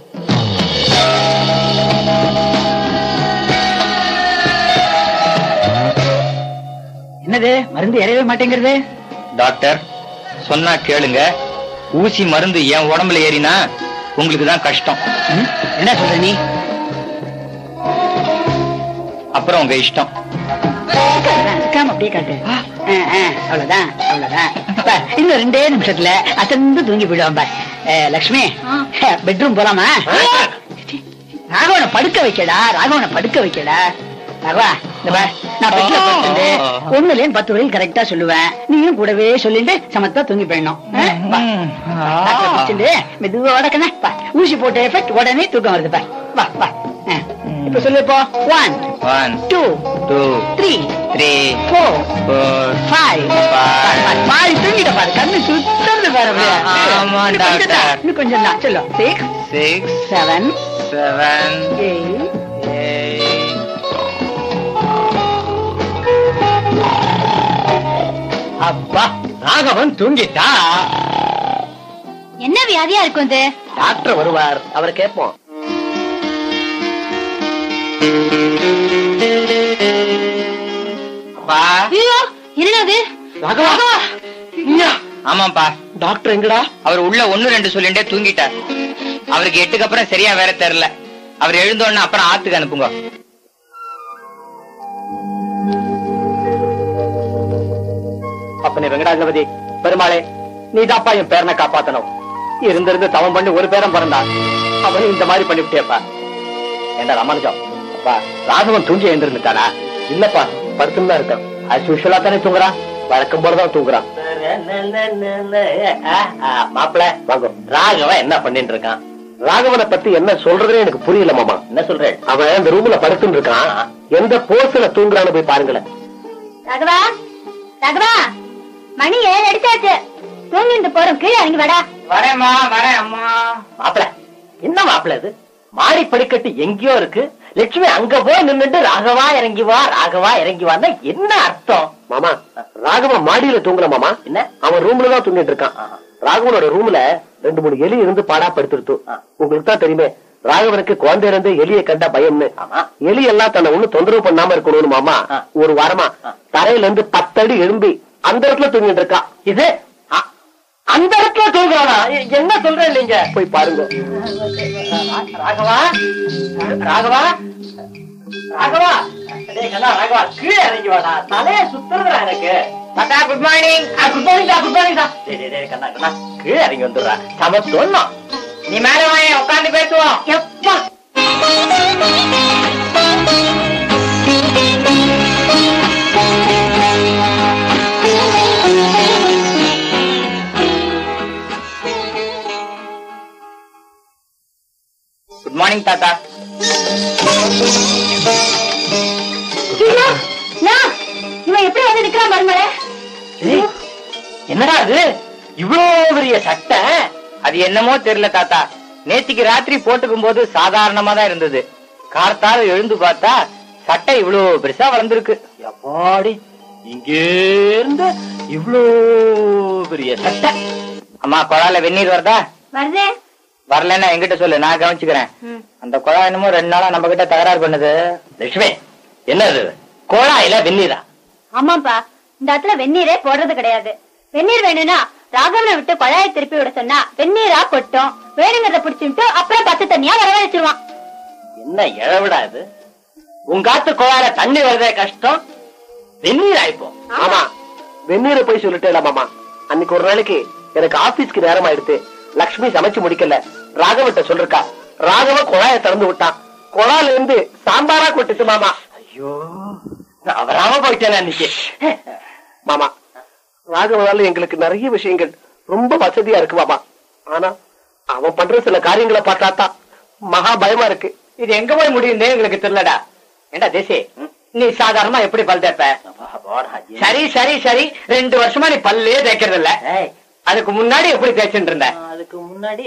என்னது மருந்து இறையவே மாட்டேங்கிறது டாக்டர் சொன்னா கேளுங்க ஊசி மருந்து என் உடம்புல ஏறினா உங்களுக்கு தான் கஷ்டம் ம்? என்ன சொல்ற நீ அப்புறம் உங்க இஷ்டம் காட்டுறேன். இருக்காம அப்படியே காட்டு ஆ, ஆ, அவ்வளவுதான் அவ்வளவுதான் பா, இன்னும் ரெண்டே நிமிஷத்துல அசந்து தூங்கி போயிடுவான் பார் ஏ, லக்ஷ்மி பெட்ரூம் போலாமா ராகவனை படுக்க வைக்கடா ராகவனை படுக்க வைக்கடா ராகவா இந்த பார், நான் பெட்ல படுத்துட்டு ஒண்ணுல இருந்து பத்து வரைக்கும் கரெக்டா சொல்லுவேன் நீயும் கூடவே சொல்லிட்டு சமத்தா தூங்கி போயிடணும் ஆ, வா. டாக்டரை பிடிச்சிட்டு மெதுவா வடக்கண்ணா பா ஊசி போட்ட எஃபெக்ட் உடனே தூக்கம் வருது பா வா வா ஆ. இப்ப சொல்லு இப்போ one one two two three three four four Five. Five. பாதி தூங்கிட்ட பாரு கண்ணு சுத்தறது பாரு அப்படியே. ஆமா, இன்னும் கொஞ்சம் டாக்டர். தான், இன்னும் கொஞ்சம் தான் சொல்லு six six seven seven eight eight அப்பா ராகவன் தூங்கிட்டா என்ன வியாதியா இருக்கும் இது டாக்டர் வருவார் அவரை கேட்போம் அப்பா ஐயோ என்னது ராகவா ஆமாப்பா டாக்டர் எங்கடா அவர் உள்ள ஒண்ணு ரெண்டு சொல்லிட்டே தூங்கிட்டார் அவருக்கு எட்டுக்கு அப்புறம் சரியா வேற தெரியல அவர் எழுந்தோடனே அப்புறம் ஆத்துக்கு அனுப்புங்க அப்பனே வெங்கடாஜலபதி பெருமாளே நீதாப்பா என் பேரனை காப்பாத்தணும் இருந்திருந்து தவம் பண்ணி ஒரு பேரம் பிறந்தான் அவனும் இந்த மாதிரி பண்ணிவிட்டேப்பா ஏண்டா ராமானுஜம் அப்பா ராகவன் தூங்கி எழுந்திருந்துட்டானா இல்லப்பா படுத்துன்னு தான் இருக்கான் அது யூஷுவலா தானே தூங்குறான் வழக்கம் போலதான் தூங்குறான் மாப்பிள வாங்க ராகவன் என்ன பண்ணிட்டு இருக்கான் ராகவனை பத்தி என்ன சொல்றதுன்னு எனக்கு புரியல மாமா என்ன சொல்றேன் அவன் இந்த ரூம்ல படுத்துன்னு இருக்கான் எந்த போஸ்ல தூங்குறான்னு போய் பாருங்களேன் ரகவா ரகவா மணி ஏழு அடிச்சாச்சு தூங்கிட்டு போறோம் கீழே இறங்கி வாடா வரேம்மா வரேன் அம்மா மாப்பிள என்ன மாப்பிள இது மாடி படிக்கட்டு எங்கேயோ இருக்கு லட்சுமி அங்க போய் நின்னுட்டு ராகவா இறங்கி வா ராகவா இறங்கி வான்னா என்ன அர்த்தம் மாமா ராகவன் மாடியில தூங்குற மாமா என்ன அவன் ரூம்ல தான் தூங்கிட்டு இருக்கான் ராகவனோட ரூம்ல ரெண்டு மூணு எலி இருந்து பாடா படுத்துருத்து ஆ. உங்களுக்கு தான் தெரியுமே ராகவனுக்கு குழந்தை இருந்து எலியை கண்டா பயம்னு ஆமா எலி எல்லாம் தன்னை ஒண்ணு தொந்தரவு பண்ணாம இருக்கணும்னு மாமா ஆ. ஒரு வாரமா ஆ. தரையில இருந்து பத்தடி எழும்பி அந்த இடத்துல தூங்கிட்டு இருக்கான் இது அ- அந்த இடத்துல தூங்குறானா எ- என்ன சொல்றேன் நீங்க போய் பாருங்க ராகவா ராகவா ராகவா டேய் கண்ணா ராகவா கீழே இறங்கி வாடா தலைய சுத்துறதுடா எனக்கு தாத்தா குட் மார்னிங் குட் மார்னிங் டா குட் மார்னிங் டா டேய் டேய், டேய் கண்ணா கண்ணா கீழே இறங்கி வந்துடுறா சம சொன்னோம் நீ மேல வாங்க உட்காந்து பேசுவோம் எப்பா குட் மார்னிங் தாத்தா ஐயோ, நான், இவன் எப்படி வந்து நிக்கிறான் பாருங்களே ஏய், என்னடா அது இவ்வளோ பெரிய சட்டை அது என்னமோ தெரியல தாத்தா நேத்திக்கு ராத்திரி போட்டுக்கும் போது சாதாரணமா தான் இருந்தது கார்த்தால எழுந்து பார்த்தா சட்டை இவ்வளவு பெருசா வளர்ந்துருக்கு எப்பாடி இங்கே இருந்து இவ்வளோ பெரிய சட்டை அம்மா குழால வெந்நீர் வருதா வருதே வரலன்னா என்கிட்ட சொல்லு நான் கவனிச்சுக்கிறேன் ம். அந்த குழா என்னமோ ரெண்டு நாளா நம்ம கிட்ட தகராறு பண்ணுது லட்சுமி என்னது கோழாயில வெந்நீரா ஆமாப்பா இந்த இடத்துல வெந்நீரே போடுறது கிடையாது வெந்நீர் வேணும்னா ராகவனை விட்டு குழாயை திருப்பி விட சொன்னா வெந்நீரா கொட்டும் வேணுங்கிறத பிடிச்சிட்டு அப்புறம் பத்து தண்ணியா வரவழைச்சிருவான் என்ன இழவிடா இது உங்க காத்து கோழாயில தண்ணி வருதே கஷ்டம் வெந்நீர் ஆயிப்போம் ஆமா வெந்நீரை போய் சொல்லிட்டேன் மாமா அன்னைக்கு ஒரு நாளைக்கு எனக்கு ஆபீஸ்க்கு நேரம் ஆயிடுத்து லக்ஷ்மி சமைச்சு முடிக்கல ராகவட்ட சொல்லிருக்கா ராகவ குழாய திறந்து விட்டான் குழால இருந்து சாம்பாரா கொட்டுச்சு மாமா ஐயோ நான் வராம போயிட்டேன் அன்னைக்கு மாமா ராகவனால எங்களுக்கு நிறைய விஷயங்கள் ரொம்ப வசதியா இருக்கு மாமா ஆனா அவன் பண்ற சில காரியங்களை பார்த்தாதான் மகா பயமா இருக்கு இது எங்க போய் முடியும்னே எங்களுக்கு தெரியலடா ஏண்டா தேசி நீ சாதாரணமா எப்படி பல் தேப்ப சரி சரி சரி ரெண்டு வருஷமா நீ பல்லே தேய்க்கிறது இல்ல ஏய், அதுக்கு முன்னாடி எப்படி தேய்ச்சிட்டு இருந்த அதுக்கு முன்னாடி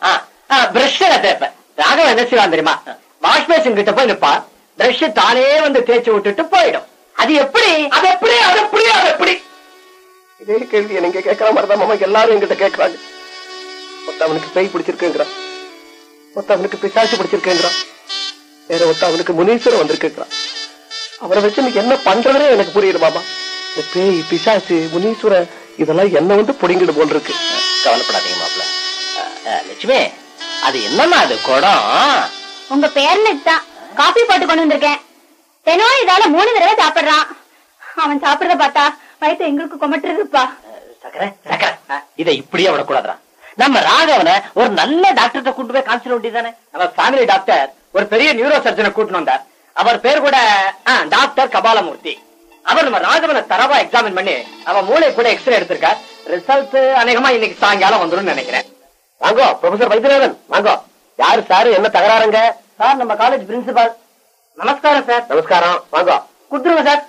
பிரஷ்ல தேப்ப ராகவன் என்ன செய்வான் தெரியுமா வாஷ் பேசின் கிட்ட போய் நிப்பா பிரஷ் தானே வந்து தேய்ச்சி விட்டுட்டு போயிடும் அது எப்படி அது எப்படி அது எப்படி அது எப்படி இதே கேள்வி நீங்க கேட்கற மாதிரி தான் மாமா எல்லாரும் என்கிட்ட கேட்கறாங்க மொத்த அவனுக்கு பேய் பிடிச்சிருக்குங்கிறான் மொத்த அவனுக்கு பிசாசு பிடிச்சிருக்குங்கிறான் வேற ஒருத்த அவனுக்கு முனீஸ்வரன் வந்திருக்குங்கிறான் அவரை வச்சு நீ என்ன பண்றதுனே எனக்கு புரியுது மாமா இந்த பேய் பிசாசு முனீஸ்வரன் இதெல்லாம் என்ன வந்து புடிங்கிடு போல் இருக்கு கவலைப்படாதீங்க மாப்பிள்ள லட்சுமி அது என்னம்மா அது குடம் உங்க பேரனுக்கு தான் காபி போட்டு கொண்டு வந்திருக்கேன் தினம் இதால மூணு தடவை சாப்பிடுறான் அவன் சாப்பிடுறத பார்த்தா வயிற்று எங்களுக்கு கொமட்டுறதுப்பா சக்கரை சக்கரை இதை இப்படியே விடக்கூடாதுடா நம்ம ராகவனை ஒரு நல்ல டாக்டர்கிட்ட கூட்டு போய் காமிச்சிட வேண்டியதானே நம்ம ஃபேமிலி டாக்டர் ஒரு பெரிய நியூரோ சர்ஜனை கூட்டினு வந்தார் அவர் பேர் கூட ஆ, டாக்டர் கபாலமூர்த்தி அவர் நம்ம ராகவனை தரவா எக்ஸாமின் பண்ணி அவன் மூளை கூட எக்ஸ்ரே எடுத்திருக்கார் ரிசல்ட் அநேகமா இன்னைக்கு சாயங்காலம் வந்துடும் நினைக்கிறேன் வாங்கோ ப்ரொஃபசர் வைத்தியநாதன் வாங்கோ யாரு சாரு என்ன தகராறுங்க சார் நம்ம காலேஜ் பிரின்சிபால் நமஸ்காரம் சார் நமஸ்காரம் வாங்கோ கொடுத்துருங்க சார்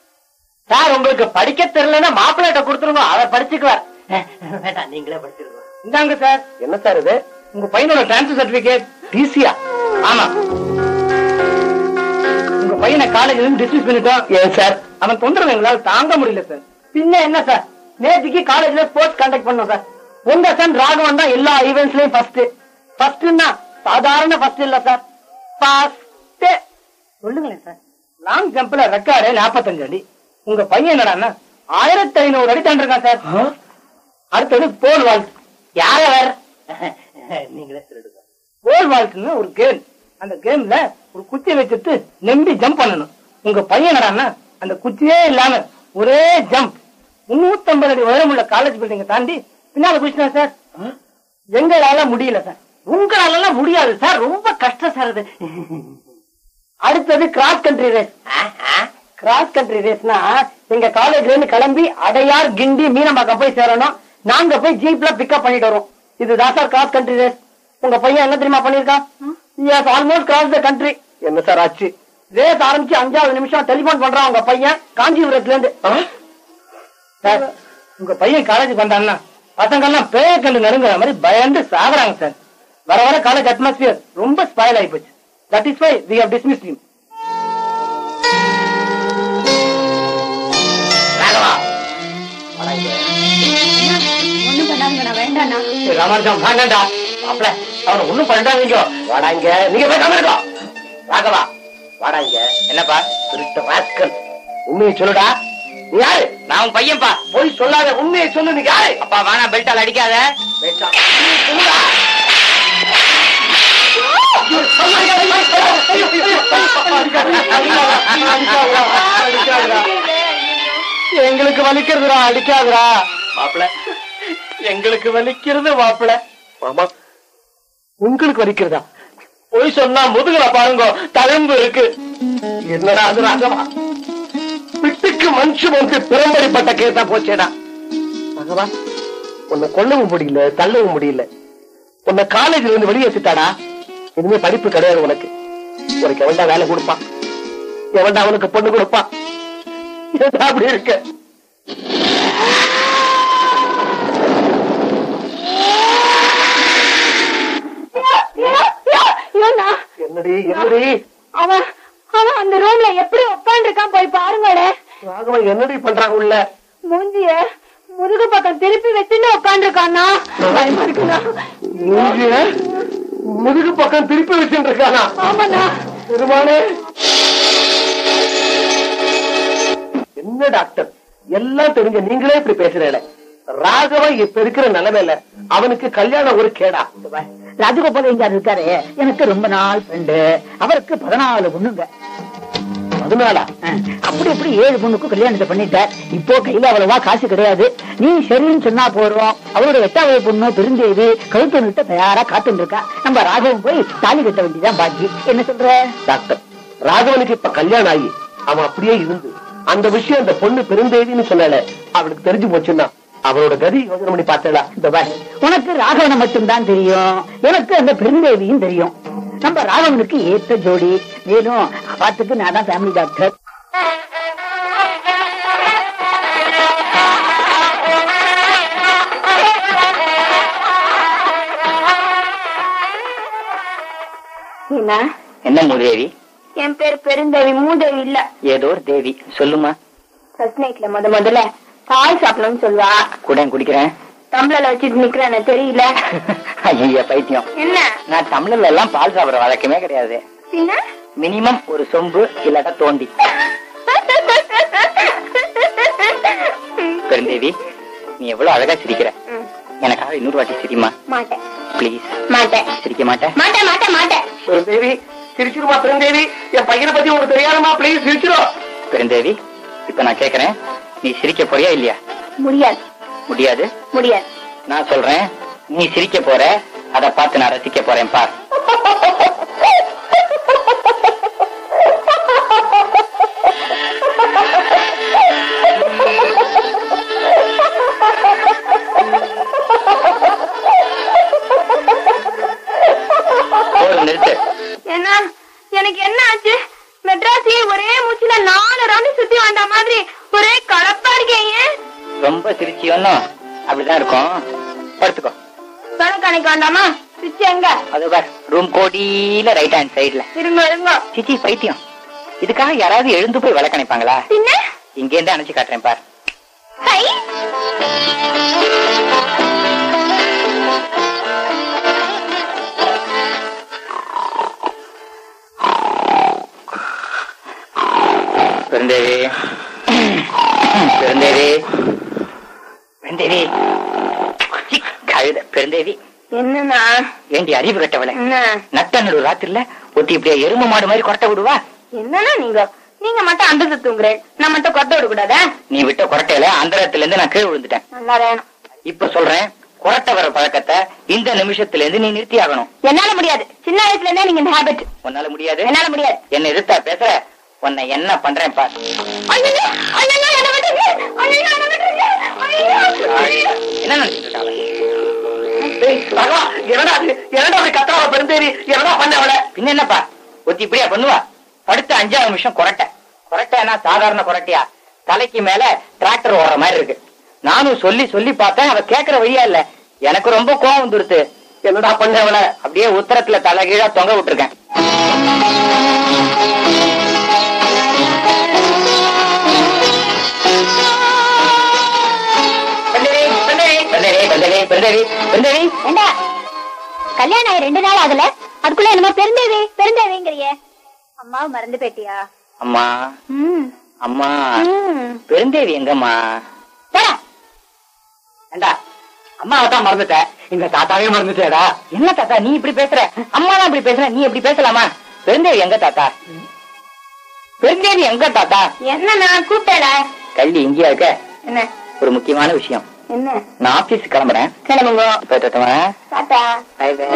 சார் உங்களுக்கு படிக்க தெரியலன்னா மாப்பிள்ளைகிட்ட கொடுத்துருங்க அவர் படிச்சுக்குவார் வேண்டாம் நீங்களே படிச்சிருக்கோம் இந்தாங்க சார் என்ன சார் இது உங்க பையனோட டிரான்ஸ்பர் சர்டிபிகேட் டிசியா ஆமா உங்க பையனை காலேஜ்ல இருந்து டிஸ்மிஸ் பண்ணிட்டோம் ஏன் சார் அவன் தொந்தரவு எங்களால தாங்க முடியல சார் பின்ன என்ன சார் நேற்றுக்கு காலேஜ்ல ஸ்போர்ட்ஸ் கண்டக்ட் பண்ணோம் சார் உங்க சன் ராகவன் தான் எல்லா ஈவெண்ட்ஸ்லயும் ஃபர்ஸ்ட் ஃபர்ஸ்ட்னா சாதாரண ஃபர்ஸ்ட் இல்ல சார் ஃபர்ஸ்ட் சொல்லுங்களேன் சார் லாங் ஜம்ப்ல ரெக்கார்டு நாற்பத்தஞ்சு அடி உங்க பையன் என்னடான்னா ஆயிரத்தி ஐநூறு அடி தாண்டிருக்கான் சார் அடுத்தது போல் வால்ட் யார் அவர் நீங்களே திருடுங்க போல் வால்ட்னு ஒரு கேம் அந்த கேம்ல ஒரு குச்சி வச்சுட்டு நம்பி ஜம்ப் பண்ணணும் உங்க பையன் என்னடான்னா அந்த குச்சியே இல்லாம ஒரே ஜம்ப் முன்னூத்தம்பது அடி உயரமுள்ள காலேஜ் பில்டிங்க தாண்டி பின்னால குச்சினா சார் எங்களால முடியல சார் உங்களால முடியாது சார் ரொம்ப கஷ்டம் சார் அது அடுத்தது cross country race cross country ரேஸ்னா எங்க காலேஜ்ல இருந்து கிளம்பி அடையார் கிண்டி மீனம்பாக்கம் போய் சேரணும் நாங்க போய் ஜீப்ல பிக்கப் பண்ணிட்டு வரோம் இதுதான் சார் கிராஸ் கண்ட்ரி ரேஸ் உங்க பையன் என்ன தெரியுமா பண்ணிருக்கான் yes almost cross the country என்ன சார் ஆச்சு ரேஸ் ஆரம்பிச்சு அஞ்சாவது நிமிஷம் டெலிபோன் பண்றான் உங்க பையன் காஞ்சிபுரத்துல இருந்து சார் உங்க பையன் காலேஜ் வந்தான்னா பசங்க எல்லாம் பேய கண்டு நெருங்குற மாதிரி பயந்து சாகுறாங்க சார் வர வர காலேஜ் அட்மாஸ்பியர் ரொம்ப ஸ்பாயில் ஆகி போச்சு that is why we have dismiss him Raghava ஒண்ணும் பண்ணாதுங்கண்ணா வேண்டாண்ணா ராமானுஜம் வாங்கடா மாப்பிள்ள அவனை ஒண்ணும் பண்ணிட்டாங்க வாடாங்க நீங்க பேசாம இருக்கோ ராகவா வாடாங்க என்னப்பா திருட்ட ராஸ்கல் உண்மையை சொல்லுடா நீ யாரு நான் உன் பையன்பா போய் சொல்லாத உண்மையை சொல்லு நீ யாரு அப்பா வேணா பெல்ட்டால் அடிக்காத பேசா- நீ சொல்லுடா. எங்களுக்கு வலிக்கிறதுடா அடிக்காதுடா மாப்பிள்ள எங்களுக்கு வலிக்கிறது மாப்பிள மாமா உங்களுக்கு வலிக்கிறதா பொய் சொன்னா முதுகுல பாருங்க தழும்பு இருக்கு என்னடா அது ராகவா விட்டுக்கு மனுஷன் வந்து பிறம்படிப்பட்ட கேட்டா போச்சேடா ராகவா உன்னை கொல்லவும் முடியல தள்ளவும் முடியல உன்னை காலேஜ்ல இருந்து வெளியேற்றிட்டாடா இனிமே படிப்பு கிடையாது உனக்கு உனக்கு எவன்டா வேலை கொடுப்பான் எவன்டா அவனுக்கு பொண்ணு கொடுப்பான் ஏன்டா அப்படி இருக்க இவனா என்னடி என்னடி அவன் அவன் அந்த ரூம்ல எப்படி உட்காந்துருக்கான் போய் பாருங்களே ராகவன் என்னடி பண்றாங்க உள்ள மூஞ்சிய முதுகு பக்கம் திருப்பி வச்சுட்டு உட்காந்துருக்கானா பயமா இருக்குண்ணா மூஞ்சிய முதுகு பக்கம் திருப்பி வச்சுட்டு இருக்கானா ஆமாண்ணா பெருமானே என்ன டாக்டர் எல்லாம் தெரிஞ்ச நீங்களே இப்படி பேசுறேல ராகவன் இப்ப இருக்கிற நிலைமையில அவனுக்கு கல்யாணம் ஒரு கேடா ராஜகோபால் எங்க இருக்காரு எனக்கு ரொம்ப நாள் ஃப்ரெண்டு அவருக்கு பதினாலு பொண்ணுங்க அதனாலா அஹ், அப்படி அப்படி ஏழு பொண்ணுக்கு கல்யாணத்தை பண்ணிட்டார் இப்போ கையில அவ்வளவா காசு கிடையாது நீ சரின்னு சொன்னா போறோம் அவரோட எட்டாவது பொண்ணு பெருந்தேவி கழுத்து நிறுத்த தயாரா காத்துட்டு இருக்கா நம்ம ராகவன் போய் தாலி கட்ட வேண்டியதான் பாக்கி என்ன சொல்ற டாக்டர் ராகவனுக்கு இப்ப கல்யாணம் ஆகி அவன் அப்படியே இருந்து அந்த விஷயம் அந்த பொண்ணு பெருந்தேவின்னு சொன்னால அவனுக்கு தெரிஞ்சு போச்சுன்னா அவனோட கதி யோசனை பண்ணி பார்த்தேடா இந்த பாரு உனக்கு ராகவனை மட்டும்தான் தெரியும் எனக்கு அந்த பெருந்தேவியும் தெரியும் நம்ம ராகவனுக்கு ஏத்த ஜோடி மேலும் அப்பாத்துக்கு நான் தான் ஃபேமிலி டாக்டர் என்ன என்ன மூதேவி என் பேர் பெருந்தேவி மூதேவி இல்ல ஏதோ ஒரு தேவி சொல்லுமா ஃபர்ஸ்ட் நைட்ல முத முதல்ல பால் சாப்பிடணும்னு சொல்வா கூட குடிக்கிறேன் டம்ளர்ல வச்சுட்டு நிக்கிறேன் தெரியல ஐயா பைத்தியம் என்ன நான் தமிழ்ல எல்லாம் பால் சாப்பிடுற வழக்கமே கிடையாது பின்ன மினிமம் ஒரு சொம்பு இல்லாட்டா தோண்டி பெருந்தேவி நீ எவ்வளவு அழகா சிரிக்கிற ம், எனக்காக இன்னொரு வாட்டி சிரிமா மாட்டேன் ப்ளீஸ் மாட்டேன் சிரிக்க மாட்டேன் மாட்டேன் மாட்டேன் மாட்டேன் பெருந்தேவி சிரிச்சிருமா பெருந்தேவி என் பையனை பத்தி உனக்கு தெரியாதமா ப்ளீஸ் சிரிச்சிரும் பெருந்தேவி இப்ப நான் கேக்குறேன் நீ சிரிக்க போறியா இல்லையா முடியாது முடியாது முடியாது நான் சொல்றேன் நீ சிரிக்க போற அத பார்த்து நான் ரசிக்க போறேன் பார் போதும் நிறுத்து என்ன எனக்கு என்ன ஆச்சு மெட்ராஸையே ஒரே மூச்சுல நாலு ரவுண்டு சுத்தி வந்த மாதிரி ஒரே கலப்பா இருக்கேன் ஏன் ரொம்ப சிரிச்சியோன்னு அப்படிதான் இருக்கும் படுத்துக்கோ தொலைக்காணிக்க வேண்டாமா சுத்தி எங்க அது பார் ரூம் கோடியில ரைட் ஹேண்ட் சைடுல இருங்க இருங்க சிச்சி பைத்தியம் இதுக்காக யாராவது எழுந்து போய் விளக்கணிப்பாங்களா பின்ன இங்க இருந்து அணைச்சு காட்டுறேன் பார் ஹை பெருந்தேவி பெருந்தேவி பெருந்தேவி சி, கழுத பெருந்தேவி என்னண்ணா ஏண்டி அறிவு கட்டவளை என்ன நட்ட நடு ராத்திரில ஒத்தி இப்படியே எரும மாடு மாதிரி கொரட்டை விடுவா என்னண்ணா நீங்க நீங்க மட்டும் அந்தத்தை தூங்குறேன் நான் மட்டும் கொத்த விட கூடாதா நீ விட்ட கொரட்டையில அந்தரத்துல இருந்து நான் கீழே விழுந்துட்டேன் நல்லா வேணும் இப்ப சொல்றேன் கொரட்டை வர பழக்கத்தை இந்த நிமிஷத்துல இருந்து நீ நிறுத்தி ஆகணும் என்னால முடியாது சின்ன வயசுல இருந்தே நீங்க இந்த ஹேபிட் உன்னால முடியாது என்னால முடியாது என்ன எதிர்த்தா பேசுற உன்னை என்ன பண்றேன் பார் ஐயையோ, ஐயையோ, என்ன விட்டுருங்க. ஐயையோ, என்ன விட்டுருங்க. ஐயையோ, ஐயோ. என்ன நினைச்சிட்டு இருக்க அவ? டேய், ராகவா, என்னடா அது? என்னடா அப்படி கத்தாவ பெருந்தேவி என்னடா பண்ண அவளை பின்ன என்னப்பா ஒத்தி இப்படியா பண்ணுவா அடுத்த அஞ்சாவது நிமிஷம் கொரட்டை கொரட்டைனா சாதாரண கொரட்டையா தலைக்கு மேல டிராக்டர் ஓடுற மாதிரி இருக்கு நானும் சொல்லி சொல்லி பார்த்தேன் அவ கேக்குற வழியா இல்ல எனக்கு ரொம்ப கோவம் வந்துருத்து என்னடா பண்ண அவளை அப்படியே உத்தரத்துல தலைகீழா தொங்க விட்டுருக்கேன் பெருந்தேவி, பெருந்தேவி, பெருந்தேவி, பெருந்தேவி, பெருந்தேவி, பெருந்தேவி. ஏண்டா கல்யாணம் ஆகி ரெண்டு நாள் ஆகல அதுக்குள்ள என்னமோ பெருந்தேவி பெருந்தேவிங்கிறிய அம்மாவை மறந்து போயிட்டியா அம்மா ம் அம்மா ம் பெருந்தேவி எங்கம்மா போடா. ஏண்டா அம்மாவை தான் மறந்துட்டேன் எங்க தாத்தாவே மறந்துட்டேடா என்ன தாத்தா நீ இப்படி பேசுற அம்மா தான் இப்படி பேசுற நீ எப்படி பேசலாமா பெருந்தேவி எங்க தாத்தா பெருந்தேவி எங்க தாத்தா என்ன நான் கூப்பிட்டல கல்வி இங்கேயா இருக்க என்ன ஒரு முக்கியமான விஷயம் என்ன நான் ஆபீஸ் கிளம்புறேன் கிளம்புங்க போயிட்டு வரட்டுமா? தாத்தா Bye bye.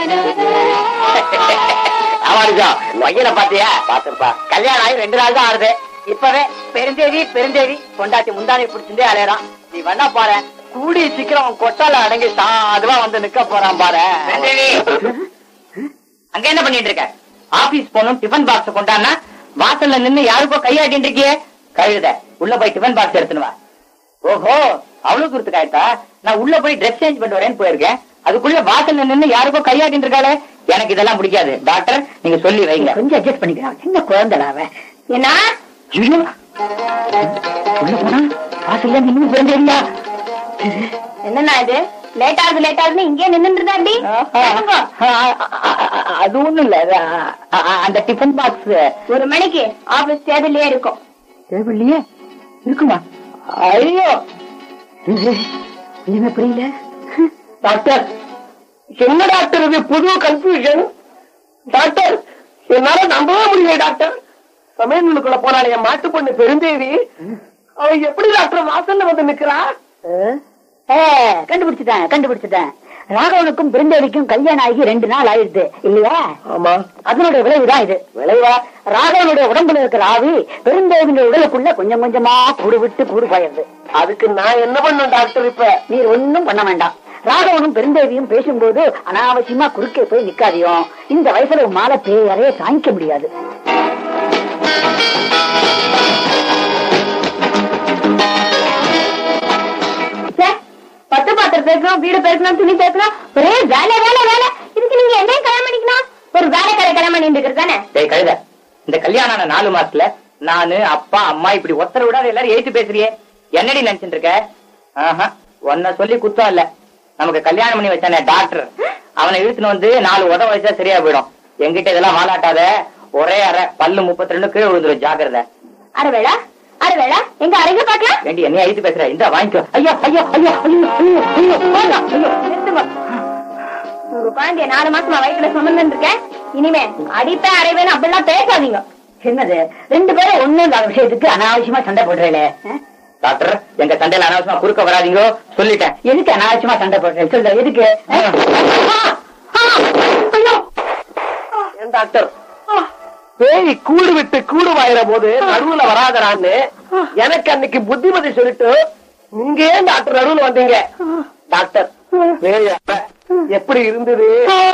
ஆமாடிஜா பையனை பாத்தியா பாத்துப்பா கல்யாணம் ஆகி ரெண்டு நாள் தான் ஆகுது இப்பவே பெருந்தேவி பெருந்தேவி பொண்டாட்டி முந்தானி பிடிச்சிருந்தே அலையறான் நீ வேணா பாரு கூடி சீக்கிரம் அவன் கொட்டால அடங்கி சாதுவா வந்து நிக்க போறான் பாரு அங்க என்ன பண்ணிட்டு இருக்க ஆபீஸ் போகணும் டிஃபன் பாக்ஸ் கொண்டான்னா வாசல்ல நின்னு யாருக்கோ கையாட்டிட்டு இருக்கியே கழுத உள்ள போய் டிஃபன் பாக்ஸ் எடுத்துன்னு வா ஓஹோ அவ்வளவு தூரத்துக்கு ஆயிட்டா நான் உள்ள போய் ட்ரெஸ் சேஞ்ச் பண்ணிட்டு வரேன்னு போயிருக்கேன் அதுக்குள்ள வாசல்ல நின்னு யாருக்கோ கையாட்டிட்டு இருக்காளே எனக்கு இதெல்லாம் பிடிக்காது டாக்டர் நீங்க சொல்லி வைங்க கொஞ்சம் அட்ஜஸ்ட் பண்ணிக்கிறான் சின்ன குழந்தைடா அவன் என்ன ஐயோ! உள்ள போனா வாசல்ல நின்னு பிறந்தேரியா என்னண்ணா இது லேட் ஆகுது லேட் ஆகுதுன்னு இங்கே நின்னுட்டு இருந்தாண்டி அது ஒண்ணும் இல்ல அது, அ, அ, அந்த டிஃபன் பாக்ஸ் ஒரு மணிக்கு ஆபீஸ் தேதியிலேயே இருக்கும் டேபிள்லயே இருக்குமா ஐயோ என்ன புரியல டாக்டர் என்ன டாக்டர் இது புது கன்ஃபியூஷன் டாக்டர் என்னால நம்பவே முடியல டாக்டர் சமையலுக்குள்ள போனாலே என் மாட்டு பொண்ணு பெருந்தேவி அவன் எப்படி டாக்டர் வாசல்ல வந்து நிக்கிறா ஏ, கண்டுபிடிச்சிட்டேன் கண்டுபிடிச்சிட்டேன் ராகவனுக்கும் பிருந்தேவிக்கும் கல்யாணம் ஆகி ரெண்டு நாள் ஆயிடுது இல்லையா ஆமா அதனுடைய விளைவுதான் இது விளைவா ராகவனுடைய உடம்புல இருக்கிற ஆவி பெருந்தேவினுடைய உடலுக்குள்ள கொஞ்சம் கொஞ்சமா கூடு விட்டு கூடு பாயிருது அதுக்கு நான் என்ன பண்ணும் டாக்டர் இப்ப நீர் ஒண்ணும் பண்ண வேண்டாம் ராகவனும் பெருந்தேவியும் பேசும்போது அனாவசியமா குறுக்கே போய் நிக்காதியும் இந்த வயசுல உன் மாலை பேரையே தாங்கிக்க முடியாது ச்சே, பத்து பாத்திரம் பேசணும் வீடு பேசணும் துணி பேசணும் ஒரே வேலை வேலை வேலை இதுக்கு நீங்க என்ன கல்யாணம் பண்ணிக்கணும் ஒரு வேலைக்கார கல்யாணம் பண்ணிட்டு இருக்கிறது தானே டேய் கழுத இந்த கல்யாணம் ஆன நாலு மாசத்துல நானு அப்பா அம்மா இப்படி ஒத்தர விடாத எல்லாரும் எழுத்து பேசுறியே என்னடி நினைச்சிட்டு இருக்க ஆஹா உன்னை சொல்லி குத்தம் இல்ல நமக்கு கல்யாணம் பண்ணி வச்சானே டாக்டர் அவனை இழுத்துன்னு வந்து நாலு உதவ வச்சா சரியா போயிடும் என்கிட்ட இதெல்லாம் வாலாட்டாத ஒரே அரை பல்லு முப்பத்தி ரெண்டு கீழே விழுந்துரும் ஜாக்கிரதை அரவேளா அரவேளா எங்க அறைங்க பாக்கலாம் வேண்டி என்ன எழுத்து பேசுற இந்த வாங்கிக்கோ ஐயோ ஐயோ ஐயோ ஐயோ ஐயோ ஐயோ வேண்டாம், ஐயோ நிறுத்துங்க உங்க குழந்தைய நாலு மாசமா வயிற்றுல சுமந்து இருக்கேன் இனிமே அடிப்பேன் அரைவேன் அப்படிலாம் பேசாதீங்க என்னது ரெண்டு பேரும் ஒண்ணும் இல்லாத விஷயத்துக்கு அனாவசியமா சண்டை போடுறேல டாக்டர் எங்க சண்டையில அனாவசியமா குறுக்க வராதீங்க சொல்லிட்டேன் எதுக்கு அனாவசியமா சண்டை போடுறேன் சொல்ற எதுக்கு ஏன் டாக்டர் பேய் கூடு விட்டு கூடு வாயிற போது நடுவுல வராதரான்னு எனக்கு அன்னைக்கு புத்திமதி சொல்லிட்டு நீங்க ஏன் டாக்டர் நடுவுல வந்தீங்க டாக்டர் பேய் அப்ப எப்படி இருந்தது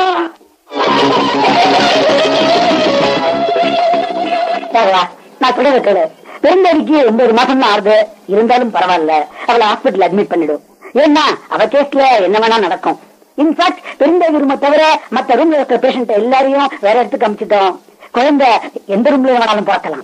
சரிவா நான் சொல்றத கேளு பெருந்தடிக்கு ஒன்பது மாசம் தான் ஆறுது இருந்தாலும் பரவாயில்ல அவளை ஹாஸ்பிட்டல் அட்மிட் பண்ணிடும் ஏன்னா அவ கேஸ்ல என்ன வேணா நடக்கும் இன்ஃபேக்ட் பெருந்தேவி ரூமை தவிர மத்த ரூம்ல இருக்கிற பேஷண்ட் எல்லாரையும் வேற இடத்துக்கு அமிச்சிட்டோம் குழந்தை எந்த ரூம்ல வேணாலும் பார்க்கலாம்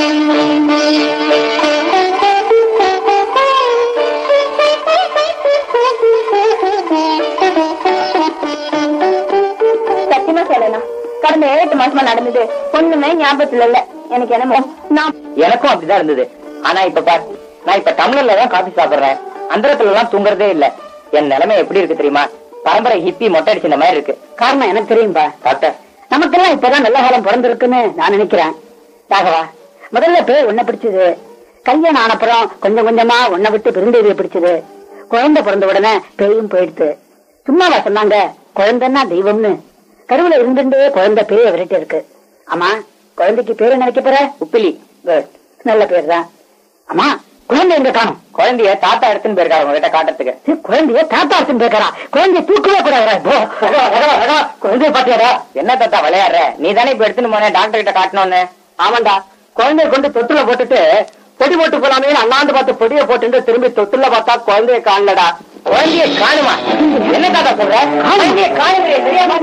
சத்தியமா சொல்லலாம் கடந்த ஏழு எட்டு மாசமா நடந்தது ஒண்ணுமே ஞாபகத்துல இல்ல எனக்கு என்னமோ நான் எனக்கும் அப்படிதான் இருந்தது ஆனா இப்ப பார் நான் இப்ப தமிழ்ல தான் காபி சாப்பிடுறேன் அந்தரத்துல எல்லாம் தூங்குறதே இல்ல என் நிலைமை எப்படி இருக்கு தெரியுமா பரம்பரை ஹிப்பி மொட்டை அடிச்ச மாதிரி இருக்கு காரணம் எனக்கு தெரியும்பா டாக்டர் நமக்கெல்லாம் இப்பதான் நல்ல காலம் பிறந்திருக்குன்னு நான் நினைக்கிறேன் ராகவா முதல்ல பேர் உன்னை பிடிச்சது கல்யாணம் ஆனப்புறம் கொஞ்சம் கொஞ்சமா உன்னை விட்டு பெருந்தேவியை பிடிச்சது குழந்தை பிறந்த உடனே பேயும் போயிடுத்து சும்மாவா சொன்னாங்க குழந்தைன்னா தெய்வம்னு கருவுல இருந்துட்டே குழந்தை பேய விரட்டி இருக்கு ஆமா குழந்தைக்கு பேரு நினைக்க போற உப்பிலி Good. நல்ல பேர் தான் ஆமா குழந்தை எங்க காணும் குழந்தைய தாத்தா எடுத்துன்னு போயிருக்காரு உங்ககிட்ட காட்டுறதுக்கு குழந்தைய தாத்தா பேக்கறா குழந்தைய தூக்கவே கூடாது போ, ரகவா, ரகவா, ரகவா. குழந்தைய பாத்தியாடா என்ன தாத்தா விளையாடுற நீ தானே இப்ப எடுத்துன்னு போன டாக்டர் கிட்ட காட்டணும்னு ஆமாண்டா குழந்தைய கொண்டு தொட்டுல போட்டுட்டு பொடி போட்டு போலாமே அண்ணாந்து பார்த்து பொடியை போட்டுட்டு திரும்பி தொட்டுல பார்த்தா குழந்தைய காணலடா குழந்தைய காணுமா என்ன தாத்தா சொல்ற குழந்தைய காணுமே தெரியாம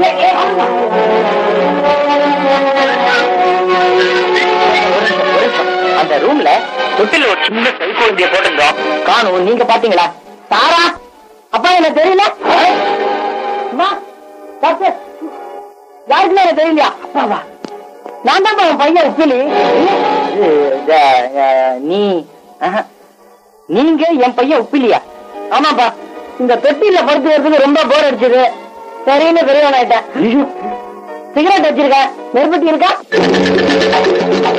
அந்த ரூம்ல தொட்டில ஒரு சின்ன கை குழந்தைய போட்டிருந்தோம் காணும் நீங்க பாத்தீங்களா சாரா அப்பா எனக்கு தெரியல அம்மா, டாக்டர் யாருக்குமே எனக்கு தெரியலையா அப்பாவா நான் தான் உன் பையன் உப்பிலி இது, இந்த, அஹ், நீ ஆஹா. நீங்க என் பையன் உப்பிலியா ஆமாப்பா இந்த பெட்டியில படுத்து வரதுக்கு ரொம்ப போர் அடிச்சது சரின்னு பெரியவன் ஆயிட்டேன் சிகரெட் வச்சிருக்கேன் நெருப்பட்டி இருக்கா